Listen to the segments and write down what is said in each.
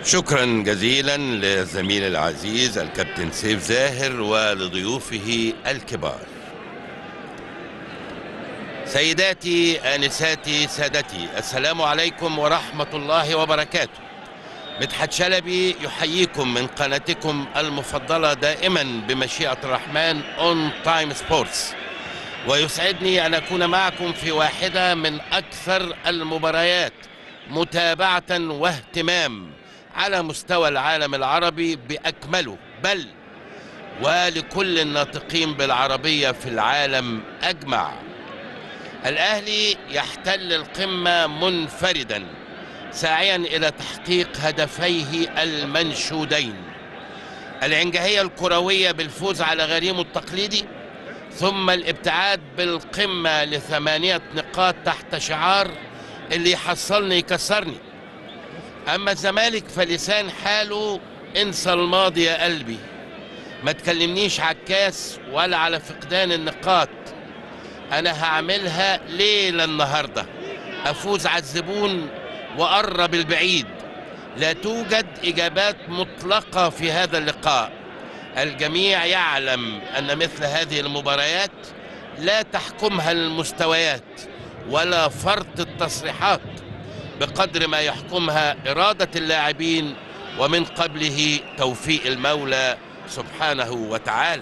شكرا جزيلا للزميل العزيز الكابتن سيف زاهر ولضيوفه الكبار سيداتي آنساتي سادتي السلام عليكم ورحمة الله وبركاته مدحت شلبي يحييكم من قناتكم المفضلة دائما بمشيئة الرحمن اون تايم سبورتس ويسعدني أن أكون معكم في واحدة من أكثر المباريات متابعة واهتمام على مستوى العالم العربي بأكمله بل ولكل الناطقين بالعربية في العالم أجمع الأهلي يحتل القمة منفردا ساعيا إلى تحقيق هدفيه المنشودين العنجهية الكروية بالفوز على غريمه التقليدي ثم الابتعاد بالقمة لثمانية نقاط تحت شعار اللي يحصلني يكسرني أما الزمالك فلسان حاله انسى الماضي يا قلبي ما تكلمنيش على الكاس ولا على فقدان النقاط أنا هعملها ليلة النهاردة أفوز على الزبون وقرب البعيد لا توجد إجابات مطلقة في هذا اللقاء الجميع يعلم أن مثل هذه المباريات لا تحكمها المستويات ولا فرط التصريحات بقدر ما يحكمها إرادة اللاعبين ومن قبله توفيق المولى سبحانه وتعالى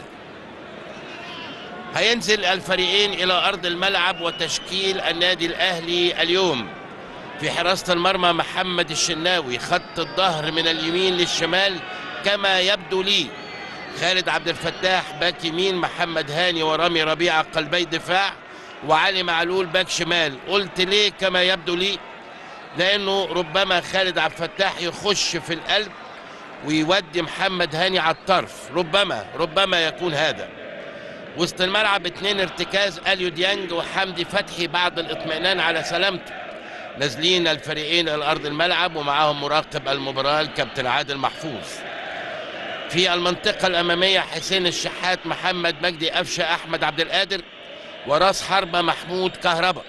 هينزل الفريقين إلى أرض الملعب وتشكيل النادي الأهلي اليوم في حراسة المرمى محمد الشناوي خط الظهر من اليمين للشمال كما يبدو لي خالد عبد الفتاح باك يمين محمد هاني ورامي ربيعة قلبي دفاع وعلي معلول باك شمال قلت ليه كما يبدو لي لانه ربما خالد عبد الفتاح يخش في القلب ويودي محمد هاني على الطرف ربما ربما يكون هذا وسط الملعب اتنين ارتكاز اليو ديانج وحمدي فتحي بعد الاطمئنان على سلامته نازلين الفريقين الى ارض الملعب ومعاهم مراقب المباراه الكابتن عادل محفوظ في المنطقه الاماميه حسين الشحات محمد مجدي قفشه احمد عبد القادر وراس حربه محمود كهربا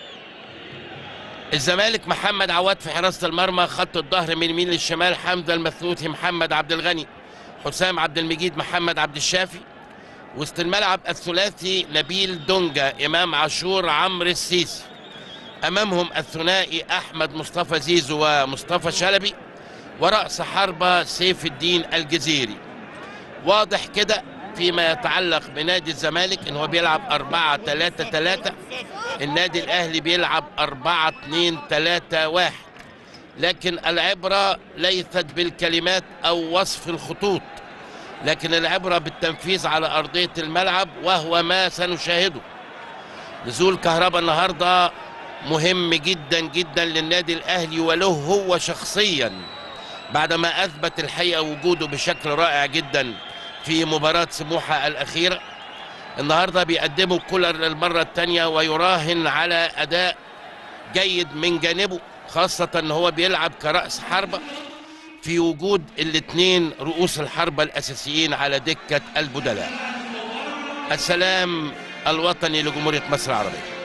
الزمالك محمد عواد في حراسه المرمى خط الظهر من اليمين للشمال حمزه المثلوثي محمد عبد الغني حسام عبد المجيد محمد عبد الشافي وسط الملعب الثلاثي نبيل دونجا امام عاشور عمرو السيسي امامهم الثنائي احمد مصطفى زيزو ومصطفى شلبي ورأس حربة سيف الدين الجزيري واضح كده فيما يتعلق بنادي الزمالك ان هو بيلعب 4 3 3 النادي الاهلي بيلعب 4 2 3 1 لكن العبره ليست بالكلمات او وصف الخطوط لكن العبره بالتنفيذ على ارضيه الملعب وهو ما سنشاهده نزول كهرباء النهارده مهم جدا جدا للنادي الاهلي وله هو شخصيا بعدما اثبت الحقيقه وجوده بشكل رائع جدا في مباراة سموحة الأخيرة النهاردة بيقدموا كولر للمرة الثانية ويراهن على أداء جيد من جانبه خاصة أن هو بيلعب كرأس حربة في وجود الاثنين رؤوس الحربة الأساسيين على دكة البدلاء السلام الوطني لجمهورية مصر العربية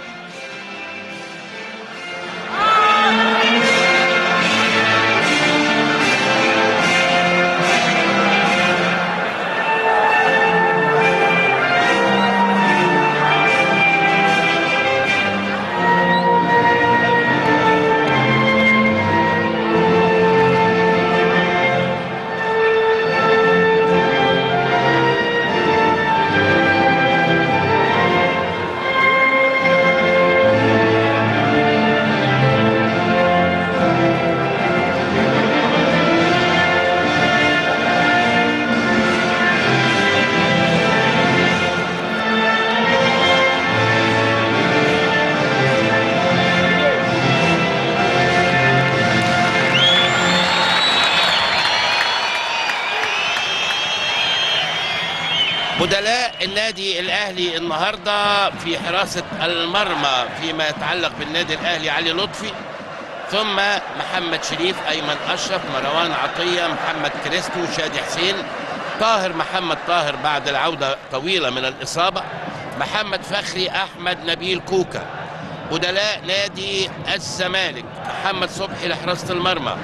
بدلاء النادي الاهلي النهارده في حراسه المرمى فيما يتعلق بالنادي الاهلي علي لطفي ثم محمد شريف ايمن اشرف مروان عطيه محمد كريستو شادي حسين طاهر محمد طاهر بعد العوده طويله من الاصابه محمد فخري احمد نبيل كوكا بدلاء نادي الزمالك محمد صبحي لحراسه المرمى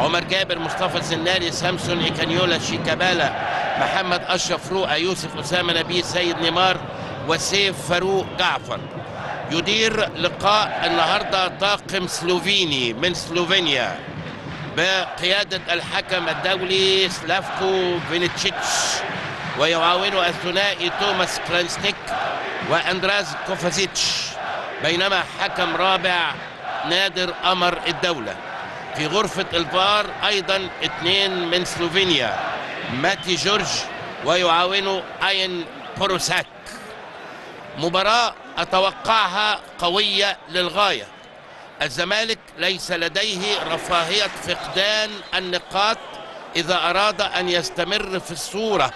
عمر جابر مصطفى الزناري سامسون إيكانيولا شيكابالا محمد أشرف رؤى يوسف أسامة نبيه سيد نيمار وسيف فاروق جعفر يدير لقاء النهارده طاقم سلوفيني من سلوفينيا بقيادة الحكم الدولي سلافكو فينيتشيتش ويعاونه الثنائي توماس كلانسنيك واندراز كوفازيتش بينما حكم رابع نادر أمر الدولة في غرفة الفار أيضا اثنين من سلوفينيا ماتي جورج ويعاونه أين بوروساك مباراة أتوقعها قوية للغاية الزمالك ليس لديه رفاهية فقدان النقاط إذا أراد أن يستمر في الصورة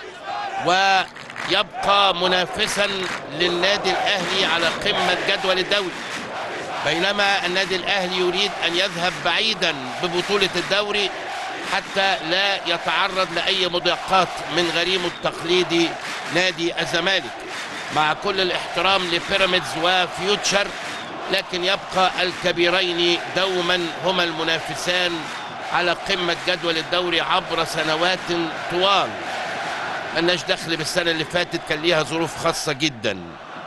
ويبقى منافسا للنادي الأهلي على قمة جدول الدوري بينما النادي الأهلي يريد أن يذهب بعيدا ببطولة الدوري حتى لا يتعرض لأي مضايقات من غريمه التقليدي نادي الزمالك مع كل الاحترام لبيراميدز وفيوتشر لكن يبقى الكبيرين دوما هما المنافسان على قمة جدول الدوري عبر سنوات طوال ملناش دخل بالسنة اللي فاتت كان ليها ظروف خاصة جدا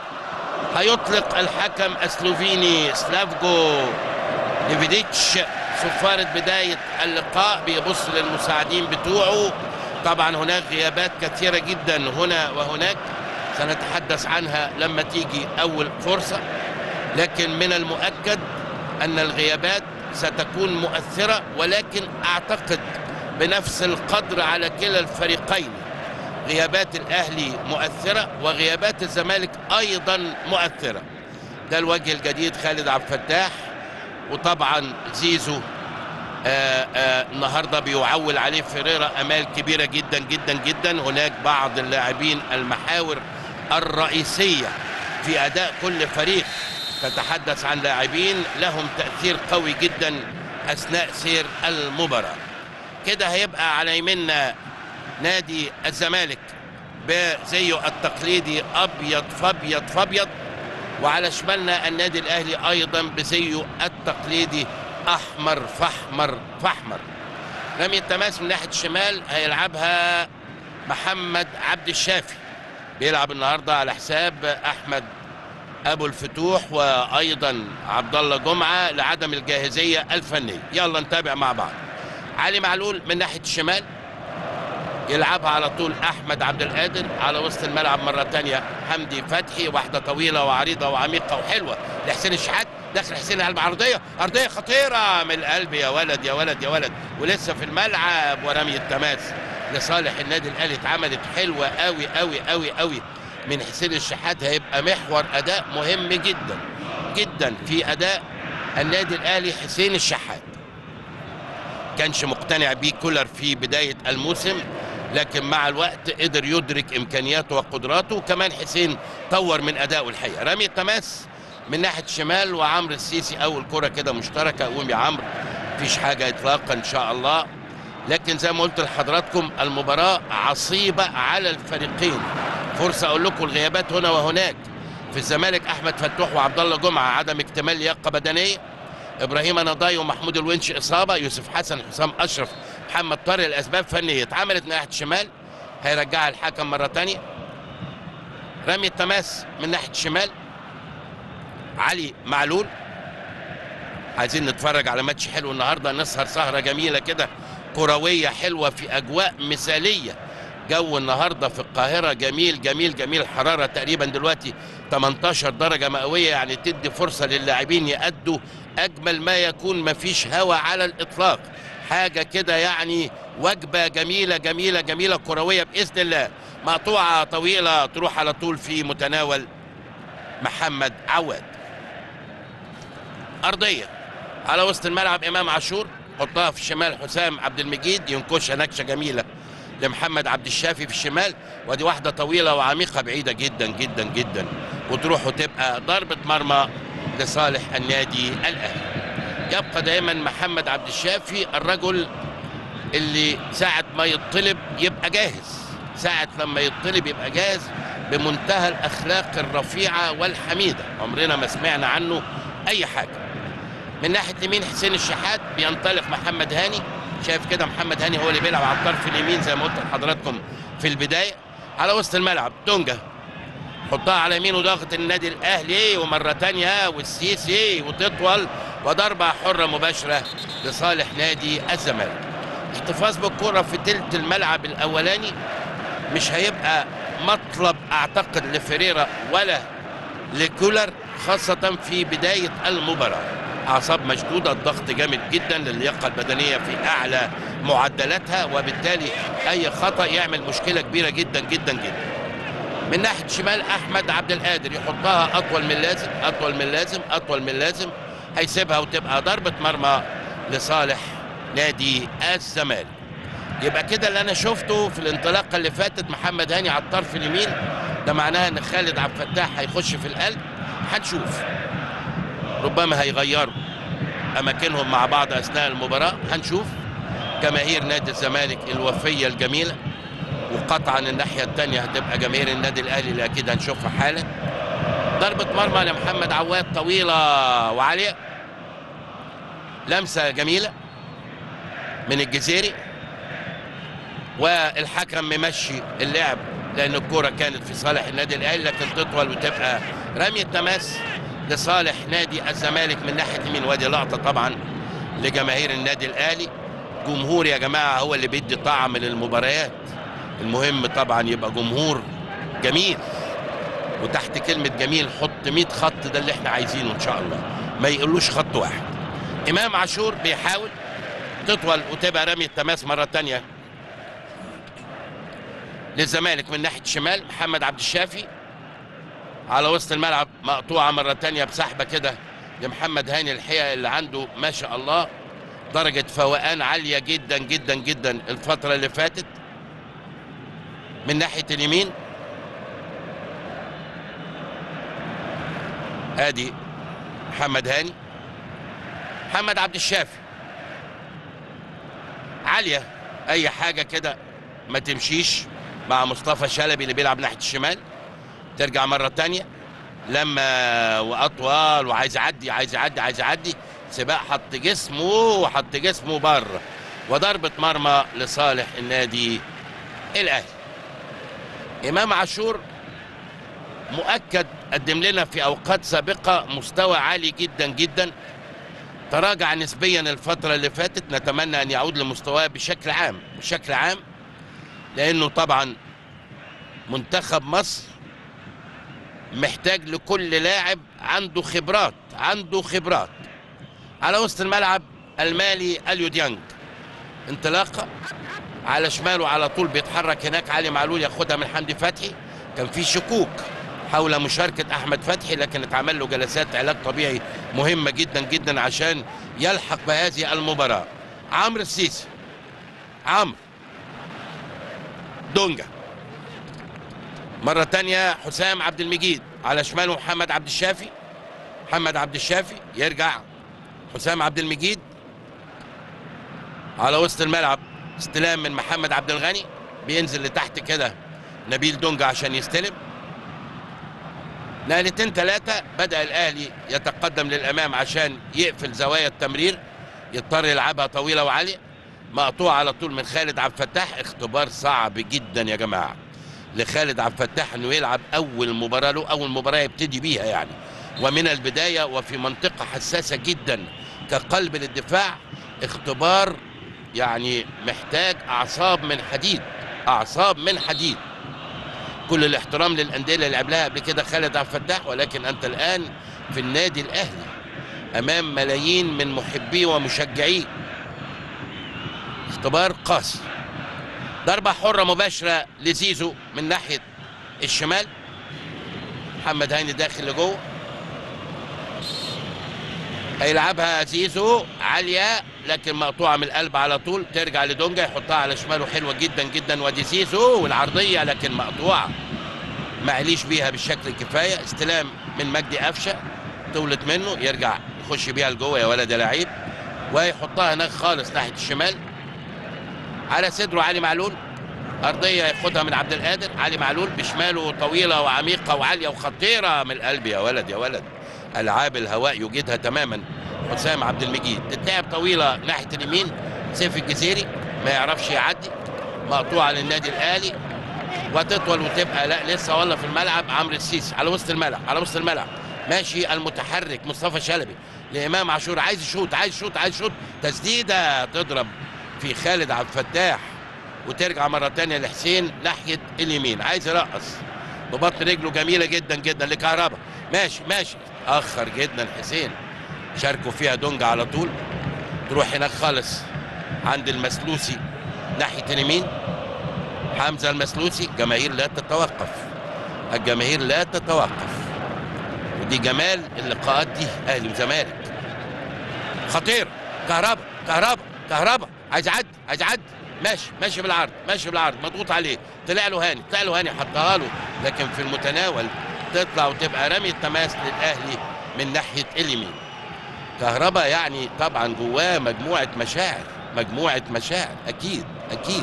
هيطلق الحكم السلوفيني سلافجو ليفيديتش صفارة بداية اللقاء بيبص للمساعدين بتوعه طبعا هناك غيابات كثيرة جدا هنا وهناك سنتحدث عنها لما تيجي أول فرصة لكن من المؤكد أن الغيابات ستكون مؤثرة ولكن أعتقد بنفس القدر على كلا الفريقين غيابات الأهلي مؤثرة وغيابات الزمالك أيضا مؤثرة ده الوجه الجديد خالد عبد الفتاح وطبعا زيزو آآ آآ النهارده بيعول عليه فيريرا امال كبيره جدا جدا جدا هناك بعض اللاعبين المحاور الرئيسيه في اداء كل فريق تتحدث عن لاعبين لهم تاثير قوي جدا اثناء سير المباراه كده هيبقى على يمنا نادي الزمالك بزيه التقليدي ابيض فابيض فابيض وعلى شمالنا النادي الاهلي ايضا بزيه التقليدي احمر فاحمر فاحمر رمي التماس من ناحيه الشمال هيلعبها محمد عبد الشافي بيلعب النهارده على حساب احمد ابو الفتوح وايضا عبد الله جمعه لعدم الجاهزيه الفنيه يلا نتابع مع بعض علي معلول من ناحيه الشمال يلعبها على طول احمد عبد القادر على وسط الملعب مره تانية حمدي فتحي واحده طويله وعريضه وعميقه وحلوه لحسين الشحات داخل حسين قلب عرضيه عرضيه خطيره من القلب يا ولد يا ولد يا ولد ولسه في الملعب ورمي التماس لصالح النادي الاهلي اتعملت حلوه قوي قوي قوي قوي من حسين الشحات هيبقى محور اداء مهم جدا جدا في اداء النادي الاهلي حسين الشحات كانش مقتنع بيه كولر في بدايه الموسم لكن مع الوقت قدر يدرك امكانياته وقدراته وكمان حسين طور من ادائه الحقيقه رمي التماس من ناحيه الشمال وعمرو السيسي اول كره كده مشتركه قوم يا عمرو مفيش حاجه اطلاقا ان شاء الله لكن زي ما قلت لحضراتكم المباراه عصيبه على الفريقين فرصه اقول لكم الغيابات هنا وهناك في الزمالك احمد فتوح وعبد الله جمعه عدم اكتمال لياقه بدنيه ابراهيم نضاي ومحمود الونش اصابه يوسف حسن حسام اشرف محمد طارق الاسباب فنيه اتعملت ناحيه الشمال هيرجعها الحكم مره ثانيه رمي التماس من ناحيه الشمال علي معلول عايزين نتفرج على ماتش حلو النهارده نسهر سهره جميله كده كرويه حلوه في اجواء مثاليه جو النهارده في القاهره جميل جميل جميل حراره تقريبا دلوقتي 18 درجه مئويه يعني تدي فرصه للاعبين يأدوا اجمل ما يكون مفيش هوا على الاطلاق حاجه كده يعني وجبه جميله جميله جميله كرويه باذن الله مقطوعه طويله تروح على طول في متناول محمد عواد ارضيه على وسط الملعب امام عاشور حطها في الشمال حسام عبد المجيد ينكشها نكشه جميله لمحمد عبد الشافي في الشمال ودي واحده طويله وعميقه بعيده جدا جدا جدا وتروح وتبقى ضربه مرمى لصالح النادي الاهلي يبقى دائما محمد عبد الشافي الرجل اللي ساعة ما يطلب يبقى جاهز ساعة لما يطلب يبقى جاهز بمنتهى الأخلاق الرفيعة والحميدة عمرنا ما سمعنا عنه أي حاجة من ناحية اليمين حسين الشحات بينطلق محمد هاني شايف كده محمد هاني هو اللي بيلعب على الطرف اليمين زي ما قلت لحضراتكم في البدايه على وسط الملعب دونجا حطها على يمينه ضغط النادي الاهلي ومره تانية والسيسي وتطول وضربه حره مباشره لصالح نادي الزمالك احتفاظ بالكره في تلت الملعب الاولاني مش هيبقى مطلب اعتقد لفريرا ولا لكولر خاصة في بداية المباراة أعصاب مشدودة الضغط جامد جدا للياقة البدنية في أعلى معدلاتها وبالتالي أي خطأ يعمل مشكلة كبيرة جدا جدا جدا من ناحية شمال أحمد عبد القادر يحطها أطول من اللازم أطول من اللازم أطول من اللازم هيسيبها وتبقى ضربة مرمى لصالح نادي الزمالك يبقى كده اللي انا شفته في الانطلاقه اللي فاتت محمد هاني على الطرف اليمين ده معناها ان خالد عبد الفتاح هيخش في القلب هنشوف ربما هيغيروا اماكنهم مع بعض اثناء المباراه هنشوف جماهير نادي الزمالك الوفيه الجميله وقطعا الناحيه الثانيه هتبقى جماهير النادي الاهلي اللي اكيد هنشوفها حالا ضربه مرمى لمحمد عواد طويله وعاليه لمسه جميله من الجزيري والحكم ممشي اللعب لان الكرة كانت في صالح النادي الاهلي لكن تطول وتبقى رمية تماس لصالح نادي الزمالك من ناحية اليمين وادي لقطة طبعا لجماهير النادي الاهلي جمهور يا جماعة هو اللي بيدي طعم للمباريات المهم طبعا يبقى جمهور جميل وتحت كلمة جميل حط 100 خط ده اللي احنا عايزينه ان شاء الله ما يقولوش خط واحد امام عاشور بيحاول تطول وتبقى رمية تماس مرة تانية للزمالك من ناحيه الشمال محمد عبد الشافي على وسط الملعب مقطوعه مره تانية بسحبه كده لمحمد هاني الحقيقه اللي عنده ما شاء الله درجه فوقان عاليه جدا جدا جدا الفتره اللي فاتت من ناحيه اليمين ادي محمد هاني محمد عبد الشافي عاليه اي حاجه كده ما تمشيش مع مصطفى شلبي اللي بيلعب ناحيه الشمال ترجع مره تانية لما واطول وعايز يعدي عايز يعدي عايز يعدي سباق حط جسمه وحط جسمه بره وضربه مرمى لصالح النادي الاهلي امام عاشور مؤكد قدم لنا في اوقات سابقه مستوى عالي جدا جدا تراجع نسبيا الفتره اللي فاتت نتمنى ان يعود لمستواه بشكل عام بشكل عام لانه طبعا منتخب مصر محتاج لكل لاعب عنده خبرات عنده خبرات على وسط الملعب المالي اليو ديانج انطلاقه على شماله على طول بيتحرك هناك علي معلول ياخدها من حمدي فتحي كان في شكوك حول مشاركة أحمد فتحي لكن اتعمل له جلسات علاج طبيعي مهمة جدا جدا عشان يلحق بهذه المباراة عمرو السيسي عمرو دونجا مرة تانية حسام عبد المجيد على شماله محمد عبد الشافي محمد عبد الشافي يرجع حسام عبد المجيد على وسط الملعب استلام من محمد عبد الغني بينزل لتحت كده نبيل دونجا عشان يستلم نقلتين ثلاثة بدأ الأهلي يتقدم للأمام عشان يقفل زوايا التمرير يضطر يلعبها طويلة وعالية مقطوع على طول من خالد عبد الفتاح اختبار صعب جدا يا جماعة لخالد عبد الفتاح انه يلعب اول مباراة له اول مباراة يبتدي بيها يعني ومن البداية وفي منطقة حساسة جدا كقلب للدفاع اختبار يعني محتاج اعصاب من حديد اعصاب من حديد كل الاحترام للانديه اللي لعب لها قبل كده خالد عبد الفتاح ولكن انت الان في النادي الاهلي امام ملايين من محبيه ومشجعيه اختبار قاسي ضربة حرة مباشرة لزيزو من ناحية الشمال محمد هاني داخل لجوه هيلعبها زيزو عالية لكن مقطوعة من القلب على طول ترجع لدونجا يحطها على شماله حلوة جدا جدا وادي زيزو والعرضية لكن مقطوعة معليش بيها بالشكل الكفاية استلام من مجدي قفشة طولت منه يرجع يخش بيها لجوه يا ولد يا لعيب ويحطها هناك خالص ناحية الشمال على صدره علي معلول أرضية ياخدها من عبد القادر علي معلول بشماله طويلة وعميقة وعالية وخطيرة من القلب يا ولد يا ولد ألعاب الهواء يجيدها تماما حسام عبد المجيد تتلعب طويلة ناحية اليمين سيف الجزيري ما يعرفش يعدي مقطوعه للنادي الاهلي وتطول وتبقى لا لسه والله في الملعب عمرو السيسي على وسط الملعب على وسط الملعب ماشي المتحرك مصطفى شلبي لامام عاشور عايز يشوط عايز يشوط عايز يشوط تسديده تضرب في خالد عبد الفتاح وترجع مره تانية لحسين ناحيه اليمين عايز يرقص ببطن رجله جميله جدا جدا لكهربا ماشي ماشي اخر جدا حسين شاركوا فيها دونجا على طول تروح هناك خالص عند المسلوسي ناحيه اليمين حمزه المسلوسي الجماهير لا تتوقف الجماهير لا تتوقف ودي جمال اللقاءات دي اهلي وزمالك خطير كهربا كهربا كهربا عايز يعدي عايز يعدي ماشي ماشي بالعرض ماشي بالعرض مضغوط عليه طلع له هاني طلع له هاني حطها له لكن في المتناول تطلع وتبقى رمي التماس للاهلي من ناحيه اليمين كهربا يعني طبعا جواه مجموعه مشاعر مجموعه مشاعر اكيد اكيد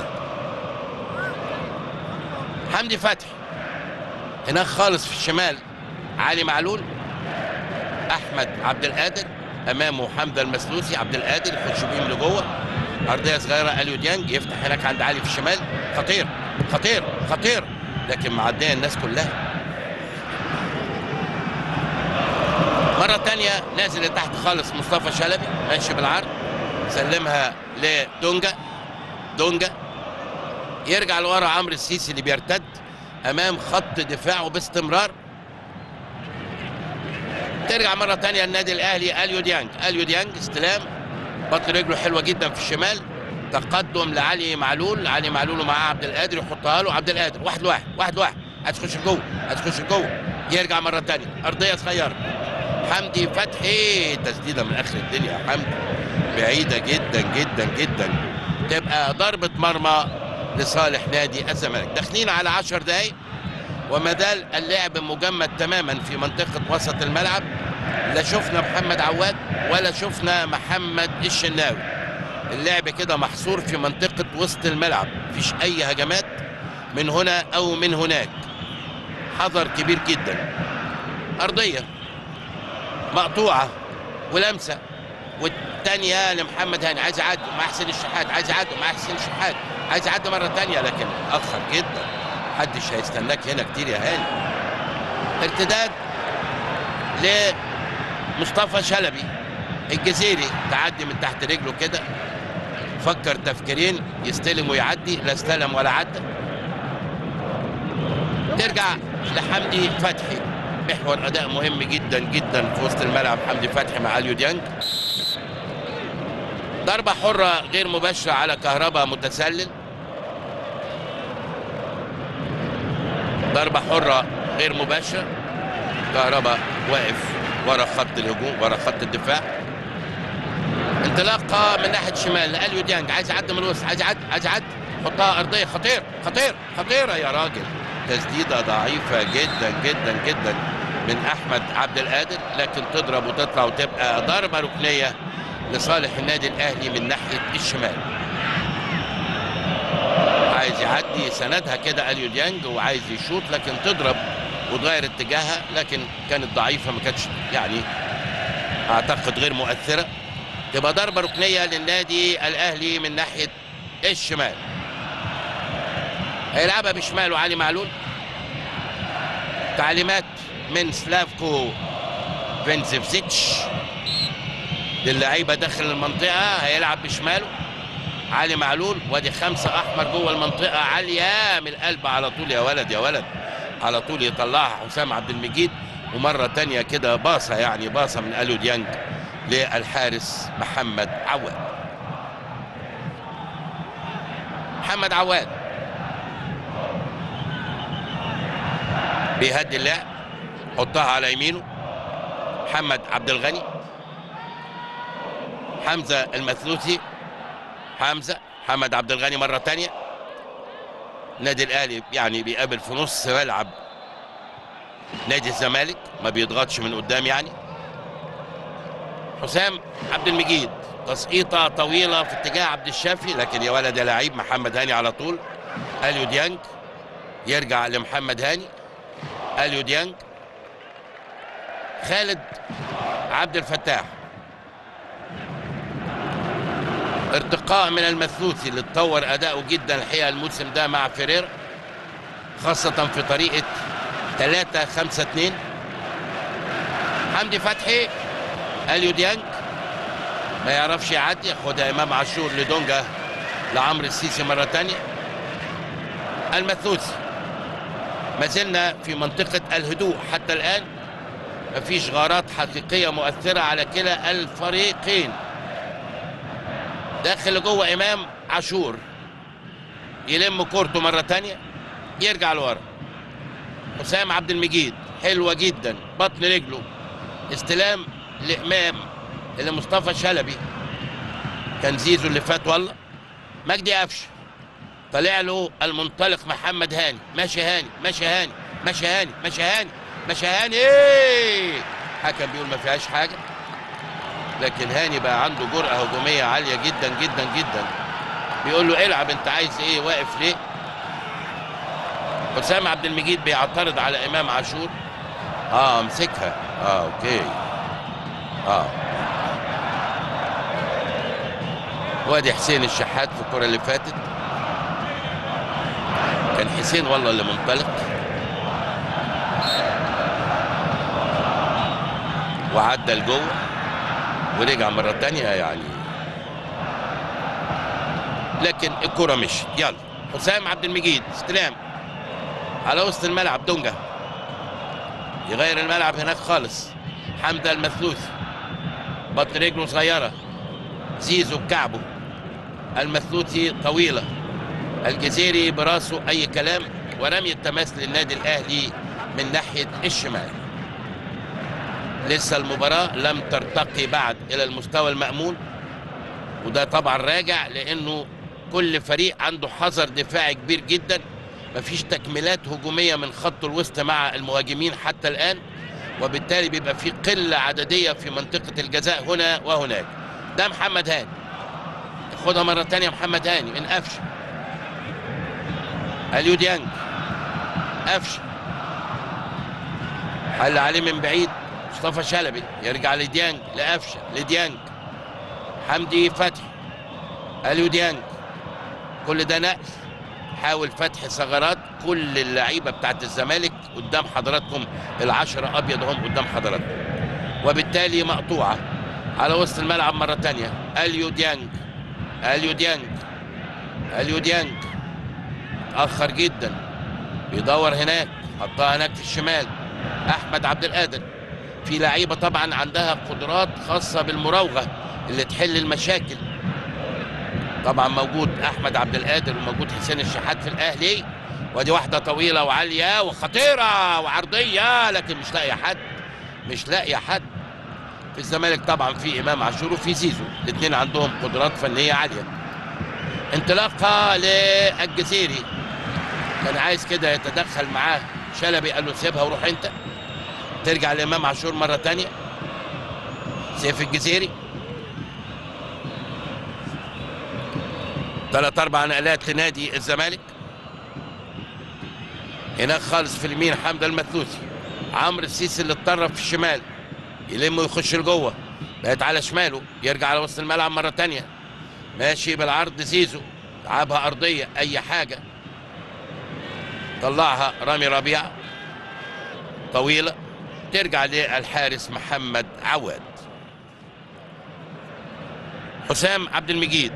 حمدي فتحي هناك خالص في الشمال علي معلول احمد عبد القادر امامه حمزه المسلوسي عبد القادر يخش بيهم لجوه ارضيه صغيره اليو ديانج يفتح هناك عند علي في الشمال خطير خطير خطير لكن معديه الناس كلها مرة تانية نازل لتحت خالص مصطفى شلبي ماشي بالعرض سلمها لدونجا دونجا يرجع لورا عمرو السيسي اللي بيرتد امام خط دفاعه باستمرار ترجع مرة تانية النادي الأهلي أليو ديانج أليو ديانج استلام بطن رجله حلوة جدا في الشمال تقدم لعلي معلول علي معلول ومعاه عبد القادر يحطها له عبد القادر واحد واحد واحد واحد عايز تخش جوه عايز تخش جوه يرجع مرة تانية أرضية صغيرة حمدي فتحي تسديدة من آخر الدنيا يا حمدي بعيدة جدا جدا جدا تبقى ضربة مرمى لصالح نادي الزمالك داخلين على 10 دقايق وما زال اللعب مجمد تماما في منطقة وسط الملعب لا شفنا محمد عواد ولا شفنا محمد الشناوي اللعب كده محصور في منطقة وسط الملعب مفيش أي هجمات من هنا أو من هناك حذر كبير جدا أرضية مقطوعة ولمسة والتانية لمحمد هاني عايز يعدي مع حسين الشحات عايز يعدي مع حسين الشحات عايز يعدي مرة تانية لكن أخر جدا محدش هيستناك هنا كتير يا هاني ارتداد لمصطفى شلبي الجزيري تعدي من تحت رجله كده فكر تفكيرين يستلم ويعدي لا استلم ولا عدى ترجع لحمدي فتحي محور اداء مهم جدا جدا في وسط الملعب حمدي فتحي مع اليو ديانج ضربه حره غير مباشره على كهربا متسلل ضربة حرة غير مباشرة كهربا واقف ورا خط الهجوم ورا خط الدفاع انطلاقة من ناحية الشمال لأليو ديانج عايز يعدي من الوسط عايز يعدي عايز يعدي حطها أرضية خطير خطير خطيرة يا راجل تسديدة ضعيفة جدا جدا جدا من أحمد عبد القادر لكن تضرب وتطلع وتبقى ضربة ركنية لصالح النادي الأهلي من ناحية الشمال عايز يعدي سندها كده اليو ديانج وعايز يشوط لكن تضرب وتغير اتجاهها لكن كانت ضعيفه ما كانتش يعني اعتقد غير مؤثره تبقى ضربه ركنيه للنادي الاهلي من ناحيه الشمال هيلعبها بشماله علي معلول تعليمات من سلافكو فينزيفزيتش للعيبه داخل المنطقه هيلعب بشماله علي معلول وادي خمسة أحمر جوه المنطقة عالية من القلب على طول يا ولد يا ولد على طول يطلعها حسام عبد المجيد ومرة تانية كده باصة يعني باصة من أليو ديانج للحارس محمد عواد محمد عواد بيهدي اللعب حطها على يمينه محمد عبد الغني حمزة المثلوثي حمزه محمد عبد الغني مره تانية نادي الاهلي يعني بيقابل في نص ملعب نادي الزمالك ما بيضغطش من قدام يعني حسام عبد المجيد تسقيطه طويله في اتجاه عبد الشافي لكن يا ولد يا لعيب محمد هاني على طول اليو ديانج يرجع لمحمد هاني اليو ديانج خالد عبد الفتاح ارتقاء من المثلوثي اللي اتطور اداؤه جدا الحقيقه الموسم ده مع فيريرا خاصة في طريقة 3 5 2 حمدي فتحي اليو ديانج ما يعرفش يعدي ياخدها امام عاشور لدونجا لعمرو السيسي مرة تانية المثلوثي ما زلنا في منطقة الهدوء حتى الآن مفيش غارات حقيقية مؤثرة على كلا الفريقين داخل جوه امام عاشور يلم كورته مره تانية يرجع لورا حسام عبد المجيد حلوه جدا بطن رجله استلام لامام اللي مصطفى شلبي كان زيزو اللي فات والله مجدي قفش طلع له المنطلق محمد هاني ماشي هاني ماشي هاني ماشي هاني ماشي هاني ماشي هاني ايه حكم بيقول ما فيهاش حاجه لكن هاني بقى عنده جرأة هجومية عالية جدا جدا جدا بيقول له العب انت عايز ايه واقف ليه حسام عبد المجيد بيعترض على امام عاشور اه امسكها اه اوكي اه وادي حسين الشحات في الكرة اللي فاتت كان حسين والله اللي منطلق وعدى لجوه ورجع مرة تانية يعني لكن الكرة مشت يلا حسام عبد المجيد استلام على وسط الملعب دونجا يغير الملعب هناك خالص حمدة المثلوث بطن رجله صغيرة زيزو بكعبه المثلوثي طويلة الجزيري براسه أي كلام ورمي التماس للنادي الأهلي من ناحية الشمال لسه المباراة لم ترتقي بعد إلى المستوى المأمول وده طبعا راجع لأنه كل فريق عنده حذر دفاعي كبير جدا مفيش تكميلات هجومية من خط الوسط مع المهاجمين حتى الآن وبالتالي بيبقى في قلة عددية في منطقة الجزاء هنا وهناك ده محمد هاني خدها مرة تانية محمد هاني من قفشة اليو ديانج قفشة حل عليه من بعيد مصطفى شلبي يرجع لديانج لقفشه لديانج حمدي فتحي اليو ديانج كل ده نقل حاول فتح ثغرات كل اللعيبه بتاعت الزمالك قدام حضراتكم العشرة ابيض هم قدام حضراتكم وبالتالي مقطوعه على وسط الملعب مره تانية اليو ديانج اليو ديانج اليو ديانج اخر جدا بيدور هناك حطها هناك في الشمال احمد عبد القادر في لعيبه طبعا عندها قدرات خاصه بالمراوغه اللي تحل المشاكل طبعا موجود احمد عبد القادر وموجود حسين الشحات في الاهلي ودي واحده طويله وعاليه وخطيره وعرضيه لكن مش لاقيه حد مش لاقيه حد في الزمالك طبعا في امام عاشور وفي زيزو الاثنين عندهم قدرات فنيه عاليه انطلاقه للجزيري كان عايز كده يتدخل معاه شلبي قال له سيبها وروح انت ترجع لامام عاشور مره تانية سيف الجزيري ثلاث اربع نقلات لنادي الزمالك هناك خالص في اليمين حمدة المثلوثي عمرو السيسي اللي اتطرف في الشمال يلم ويخش لجوه بقت على شماله يرجع على وسط الملعب مره تانية ماشي بالعرض زيزو لعبها ارضيه اي حاجه طلعها رامي ربيعه طويله ترجع للحارس محمد عواد حسام عبد المجيد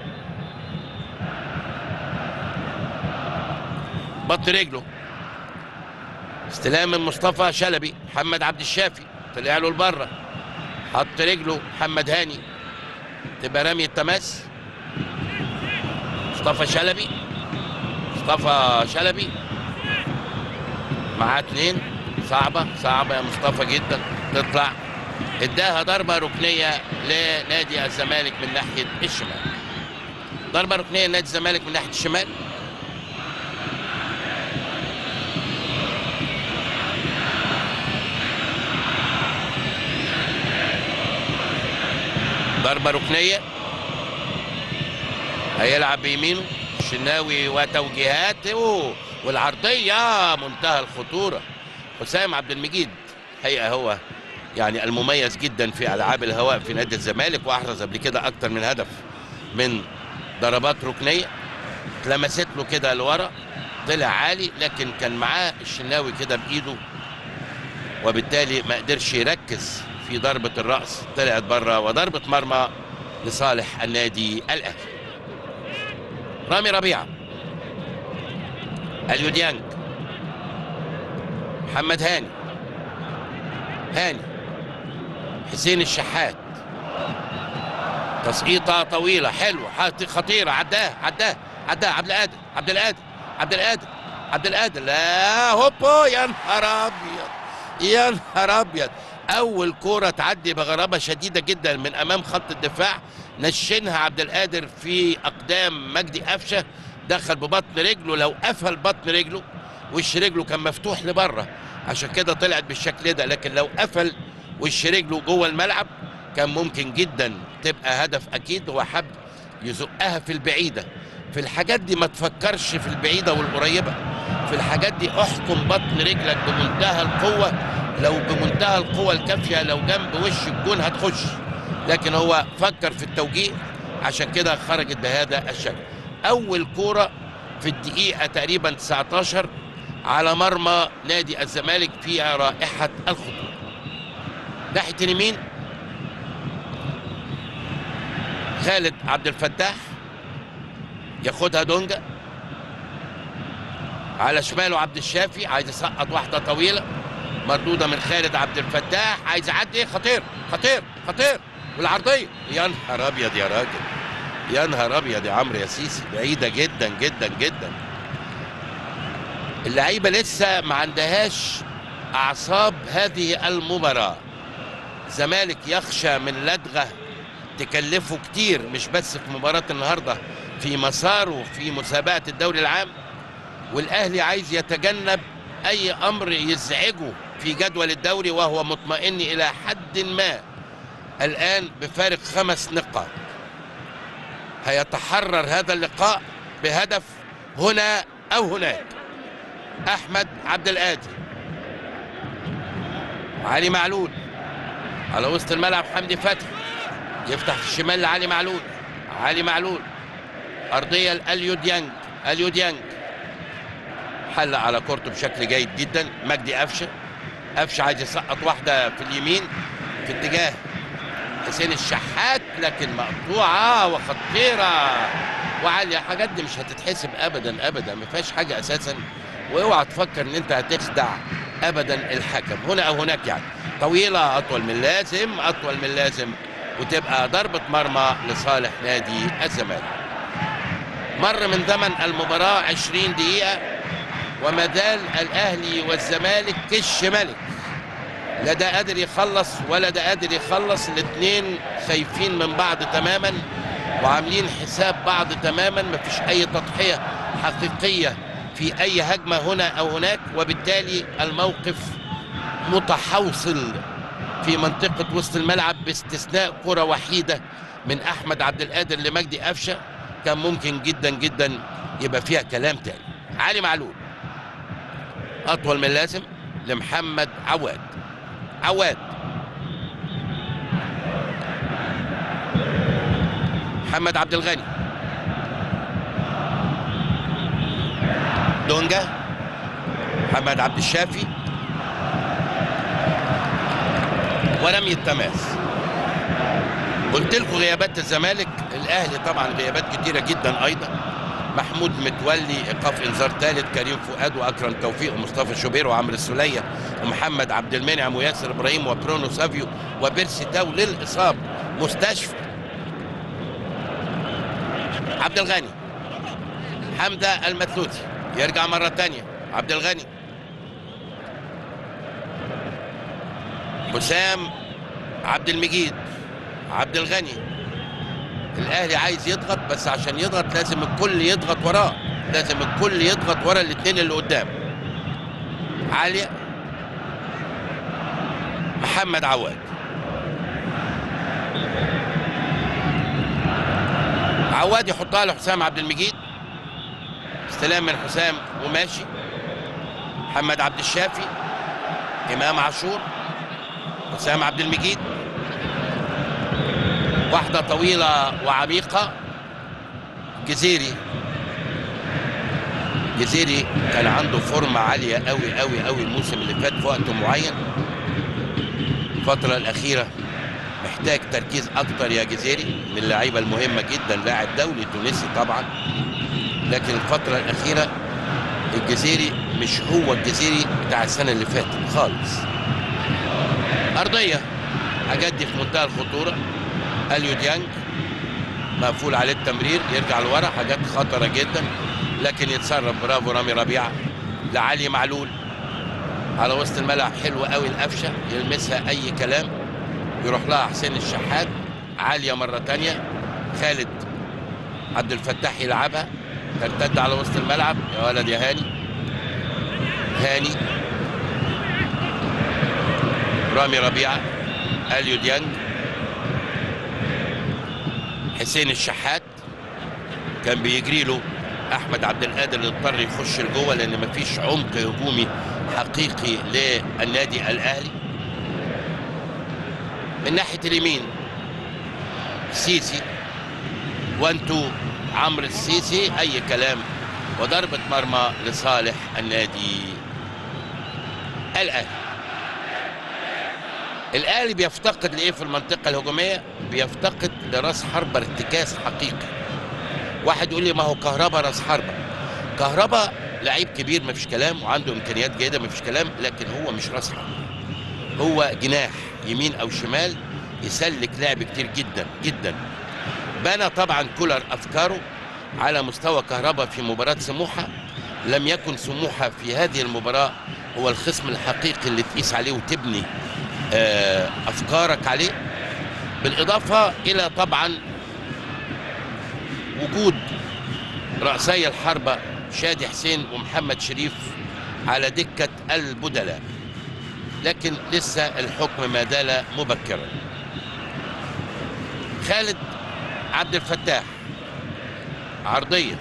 بط رجله استلام من مصطفى شلبي محمد عبد الشافي طلع له لبره حط رجله محمد هاني تبقى رمي التماس مصطفى شلبي مصطفى شلبي معاه اتنين صعبة صعبة يا مصطفى جدا تطلع اداها ضربة ركنية لنادي الزمالك من ناحية الشمال ضربة ركنية لنادي الزمالك من ناحية الشمال ضربة ركنية هيلعب بيمينه الشناوي وتوجيهاته والعرضية منتهى الخطورة حسام عبد المجيد هيئة هو يعني المميز جدا في ألعاب الهواء في نادي الزمالك وأحرز قبل كده أكتر من هدف من ضربات ركنيه اتلمست له كده لورا طلع عالي لكن كان معاه الشناوي كده بايده وبالتالي ما قدرش يركز في ضربه الراس طلعت بره وضربه مرمى لصالح النادي الاهلي رامي ربيعه اليوديانج محمد هاني هاني حسين الشحات تسقيطه طويله حلوه حات- خطيره عداه عداه عداه عبد القادر عبد القادر عبد القادر عبد القادر لا هوبو يا نهار ابيض يا نهار ابيض اول كوره تعدي بغرابه شديده جدا من امام خط الدفاع نشنها عبد القادر في اقدام مجدي قفشه دخل ببطن رجله لو قفل بطن رجله وش رجله كان مفتوح لبره عشان كده طلعت بالشكل ده لكن لو قفل وش رجله جوه الملعب كان ممكن جدا تبقى هدف اكيد هو حب يزقها في البعيده في الحاجات دي ما تفكرش في البعيده والقريبه في الحاجات دي احكم بطن رجلك بمنتهى القوه لو بمنتهى القوه الكافيه لو جنب وش الجون هتخش لكن هو فكر في التوجيه عشان كده خرجت بهذا الشكل اول كوره في الدقيقه تقريبا 19 على مرمى نادي الزمالك فيها رائحه الخطوره ناحيه اليمين خالد عبد الفتاح ياخدها دونجا على شماله عبد الشافي عايز يسقط واحده طويله مردوده من خالد عبد الفتاح عايز يعدي خطير خطير خطير والعرضيه يا نهار ابيض يا راجل يا نهار ابيض يا عمرو يا سيسي بعيده جدا جدا جدا اللعيبه لسه ما عندهاش اعصاب هذه المباراه زمالك يخشى من لدغه تكلفه كتير مش بس في مباراه النهارده في مساره في مسابقه الدوري العام والاهلي عايز يتجنب اي امر يزعجه في جدول الدوري وهو مطمئن الى حد ما الان بفارق خمس نقاط هيتحرر هذا اللقاء بهدف هنا او هناك احمد عبد القادر علي معلول على وسط الملعب حمدي فتحي يفتح في الشمال لعلي معلول علي معلول ارضيه لاليو ديانج اليو ديانج حلق على كورته بشكل جيد جدا مجدي قفشه قفشه عايز يسقط واحده في اليمين في اتجاه حسين الشحات لكن مقطوعه وخطيره وعاليه الحاجات دي مش هتتحسب ابدا ابدا ما فيهاش حاجه اساسا واوعى تفكر ان انت هتخدع ابدا الحكم هنا او هناك يعني طويله اطول من اللازم اطول من اللازم وتبقى ضربه مرمى لصالح نادي الزمالك مر من زمن المباراه 20 دقيقه وما زال الاهلي والزمالك كش ملك لا ده قادر يخلص ولا ده قادر يخلص الاثنين خايفين من بعض تماما وعاملين حساب بعض تماما مفيش اي تضحيه حقيقيه في اي هجمه هنا او هناك وبالتالي الموقف متحوصل في منطقه وسط الملعب باستثناء كره وحيده من احمد عبد القادر لمجدي قفشه كان ممكن جدا جدا يبقى فيها كلام تاني علي معلول اطول من اللازم لمحمد عواد عواد محمد عبد الغني دونجا محمد عبد الشافي ولم يتماس قلت لكم غيابات الزمالك الاهلي طبعا غيابات كتيره جدا ايضا محمود متولي ايقاف انذار ثالث كريم فؤاد واكرم توفيق ومصطفى شوبير وعمرو السوليه ومحمد عبد المنعم وياسر ابراهيم وبرونو سافيو وبيرسي تاو للاصابه مستشفى عبد الغني حمزه المثلوثي يرجع مره ثانيه عبد الغني حسام عبد المجيد عبد الغني الاهلي عايز يضغط بس عشان يضغط لازم الكل يضغط وراه لازم الكل يضغط ورا الاثنين اللي قدام علي محمد عواد عواد يحطها لحسام عبد المجيد استلام من حسام وماشي محمد عبد الشافي امام عاشور حسام عبد المجيد واحده طويله وعميقه جزيري جزيري كان عنده فورمة عالية قوي قوي قوي الموسم اللي فات في وقت معين الفترة الأخيرة محتاج تركيز أكتر يا جزيري من اللعيبة المهمة جدا لاعب دولي تونسي طبعا لكن الفترة الأخيرة الجزيري مش هو الجزيري بتاع السنة اللي فاتت خالص أرضية حاجات دي في منتهى الخطورة أليو ديانج مقفول عليه التمرير يرجع لورا حاجات خطرة جدا لكن يتصرف برافو رامي ربيعة لعلي معلول على وسط الملعب حلوة قوي القفشة يلمسها أي كلام يروح لها حسين الشحات عالية مرة تانية خالد عبد الفتاح يلعبها ترتد على وسط الملعب يا ولد يا هاني هاني رامي ربيعة اليو ديانج حسين الشحات كان بيجري له احمد عبد القادر اللي اضطر يخش لجوه لان مفيش عمق هجومي حقيقي للنادي الاهلي من ناحيه اليمين سيسي وان تو عمرو السيسي اي كلام وضربه مرمى لصالح النادي الاهلي الاهلي بيفتقد لايه في المنطقه الهجوميه بيفتقد لراس حربه ارتكاز حقيقي واحد يقول لي ما هو كهربا راس حربه كهربا لعيب كبير ما فيش كلام وعنده امكانيات جيده ما فيش كلام لكن هو مش راس حربه هو جناح يمين او شمال يسلك لعب كتير جدا جدا بنى طبعا كولر افكاره على مستوى كهربا في مباراه سموحه لم يكن سموحه في هذه المباراه هو الخصم الحقيقي اللي تقيس عليه وتبني آه، افكارك عليه بالاضافه الى طبعا وجود رأسي الحربة شادي حسين ومحمد شريف على دكة البدلاء لكن لسه الحكم ما زال مبكرا خالد عبد الفتاح عرضية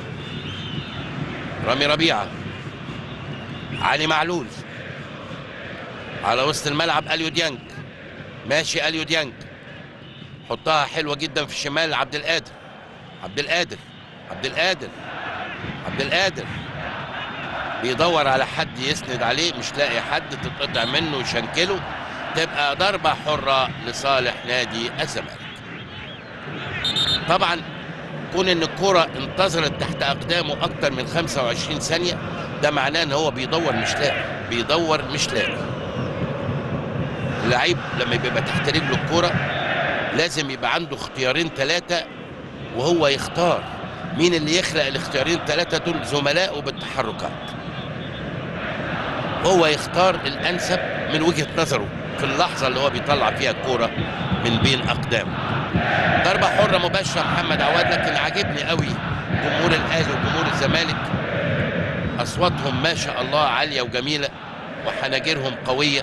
رامي ربيعة علي معلول على وسط الملعب اليو ديانج ماشي اليو ديانج حطها حلوة جدا في الشمال عبد القادر عبد القادر عبد القادر عبد القادر بيدور على حد يسند عليه مش لاقي حد تتقطع منه ويشنكله تبقى ضربة حرة لصالح نادي الزمالك طبعا كون ان الكرة انتظرت تحت اقدامه اكتر من 25 ثانية ده معناه ان هو بيدور مش لاقي بيدور مش لاقي اللعيب لما بيبقى تحت رجله الكرة لازم يبقى عنده اختيارين ثلاثة وهو يختار مين اللي يخلق الاختيارين ثلاثة دول زملائه بالتحركات هو يختار الأنسب من وجهة نظره في اللحظة اللي هو بيطلع فيها الكورة من بين أقدامه ضربة حرة مباشرة محمد عواد لكن عاجبني قوي جمهور الأهلي وجمهور الزمالك أصواتهم ما شاء الله عالية وجميلة وحناجرهم قوية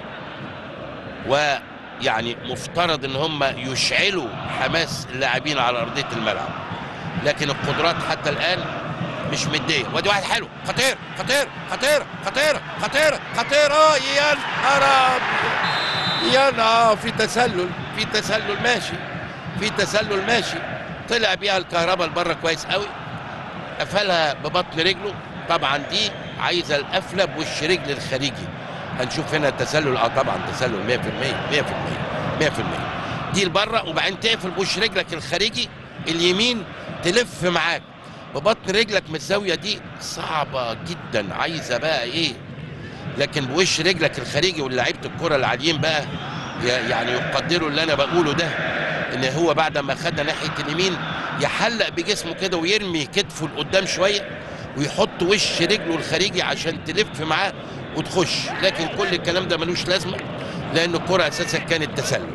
ويعني مفترض ان هم يشعلوا حماس اللاعبين على ارضيه الملعب لكن القدرات حتى الان مش مديه وادي واحد حلو خطير خطير خطير خطير خطير خطير اه يا نهار أبيض. يا نهار في تسلل في تسلل ماشي في تسلل ماشي طلع بيها الكهرباء لبره كويس قوي قفلها ببطن رجله طبعا دي عايزه القفله بوش رجل الخارجي هنشوف هنا التسلل اه طبعا تسلل 100% 100% 100% دي لبره وبعدين تقفل بوش رجلك الخارجي اليمين تلف معاك ببطن رجلك من الزاويه دي صعبه جدا عايزه بقى ايه لكن بوش رجلك الخارجي واللعيبه الكره العاليين بقى ي- يعني يقدروا اللي انا بقوله ده ان هو بعد ما خدها ناحيه اليمين يحلق بجسمه كده ويرمي كتفه لقدام شويه ويحط وش رجله الخارجي عشان تلف معاه وتخش لكن كل الكلام ده ملوش لازمه لان الكره اساسا كانت تسلل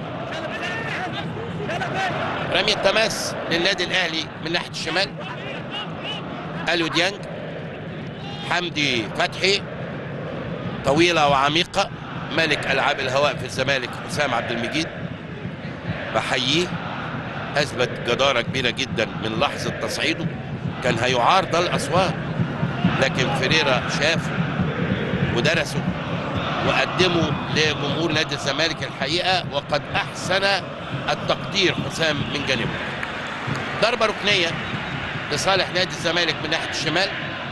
رمي التماس للنادي الاهلي من ناحيه الشمال اليو ديانج حمدي فتحي طويله وعميقه ملك العاب الهواء في الزمالك حسام عبد المجيد بحييه اثبت جداره كبيره جدا من لحظه تصعيده كان هيعار ده الاسوار لكن فيريرا شافه ودرسه وقدمه لجمهور نادي الزمالك الحقيقه وقد احسن التقدير حسام من جانبه ضربه ركنيه لصالح نادي الزمالك من ناحيه الشمال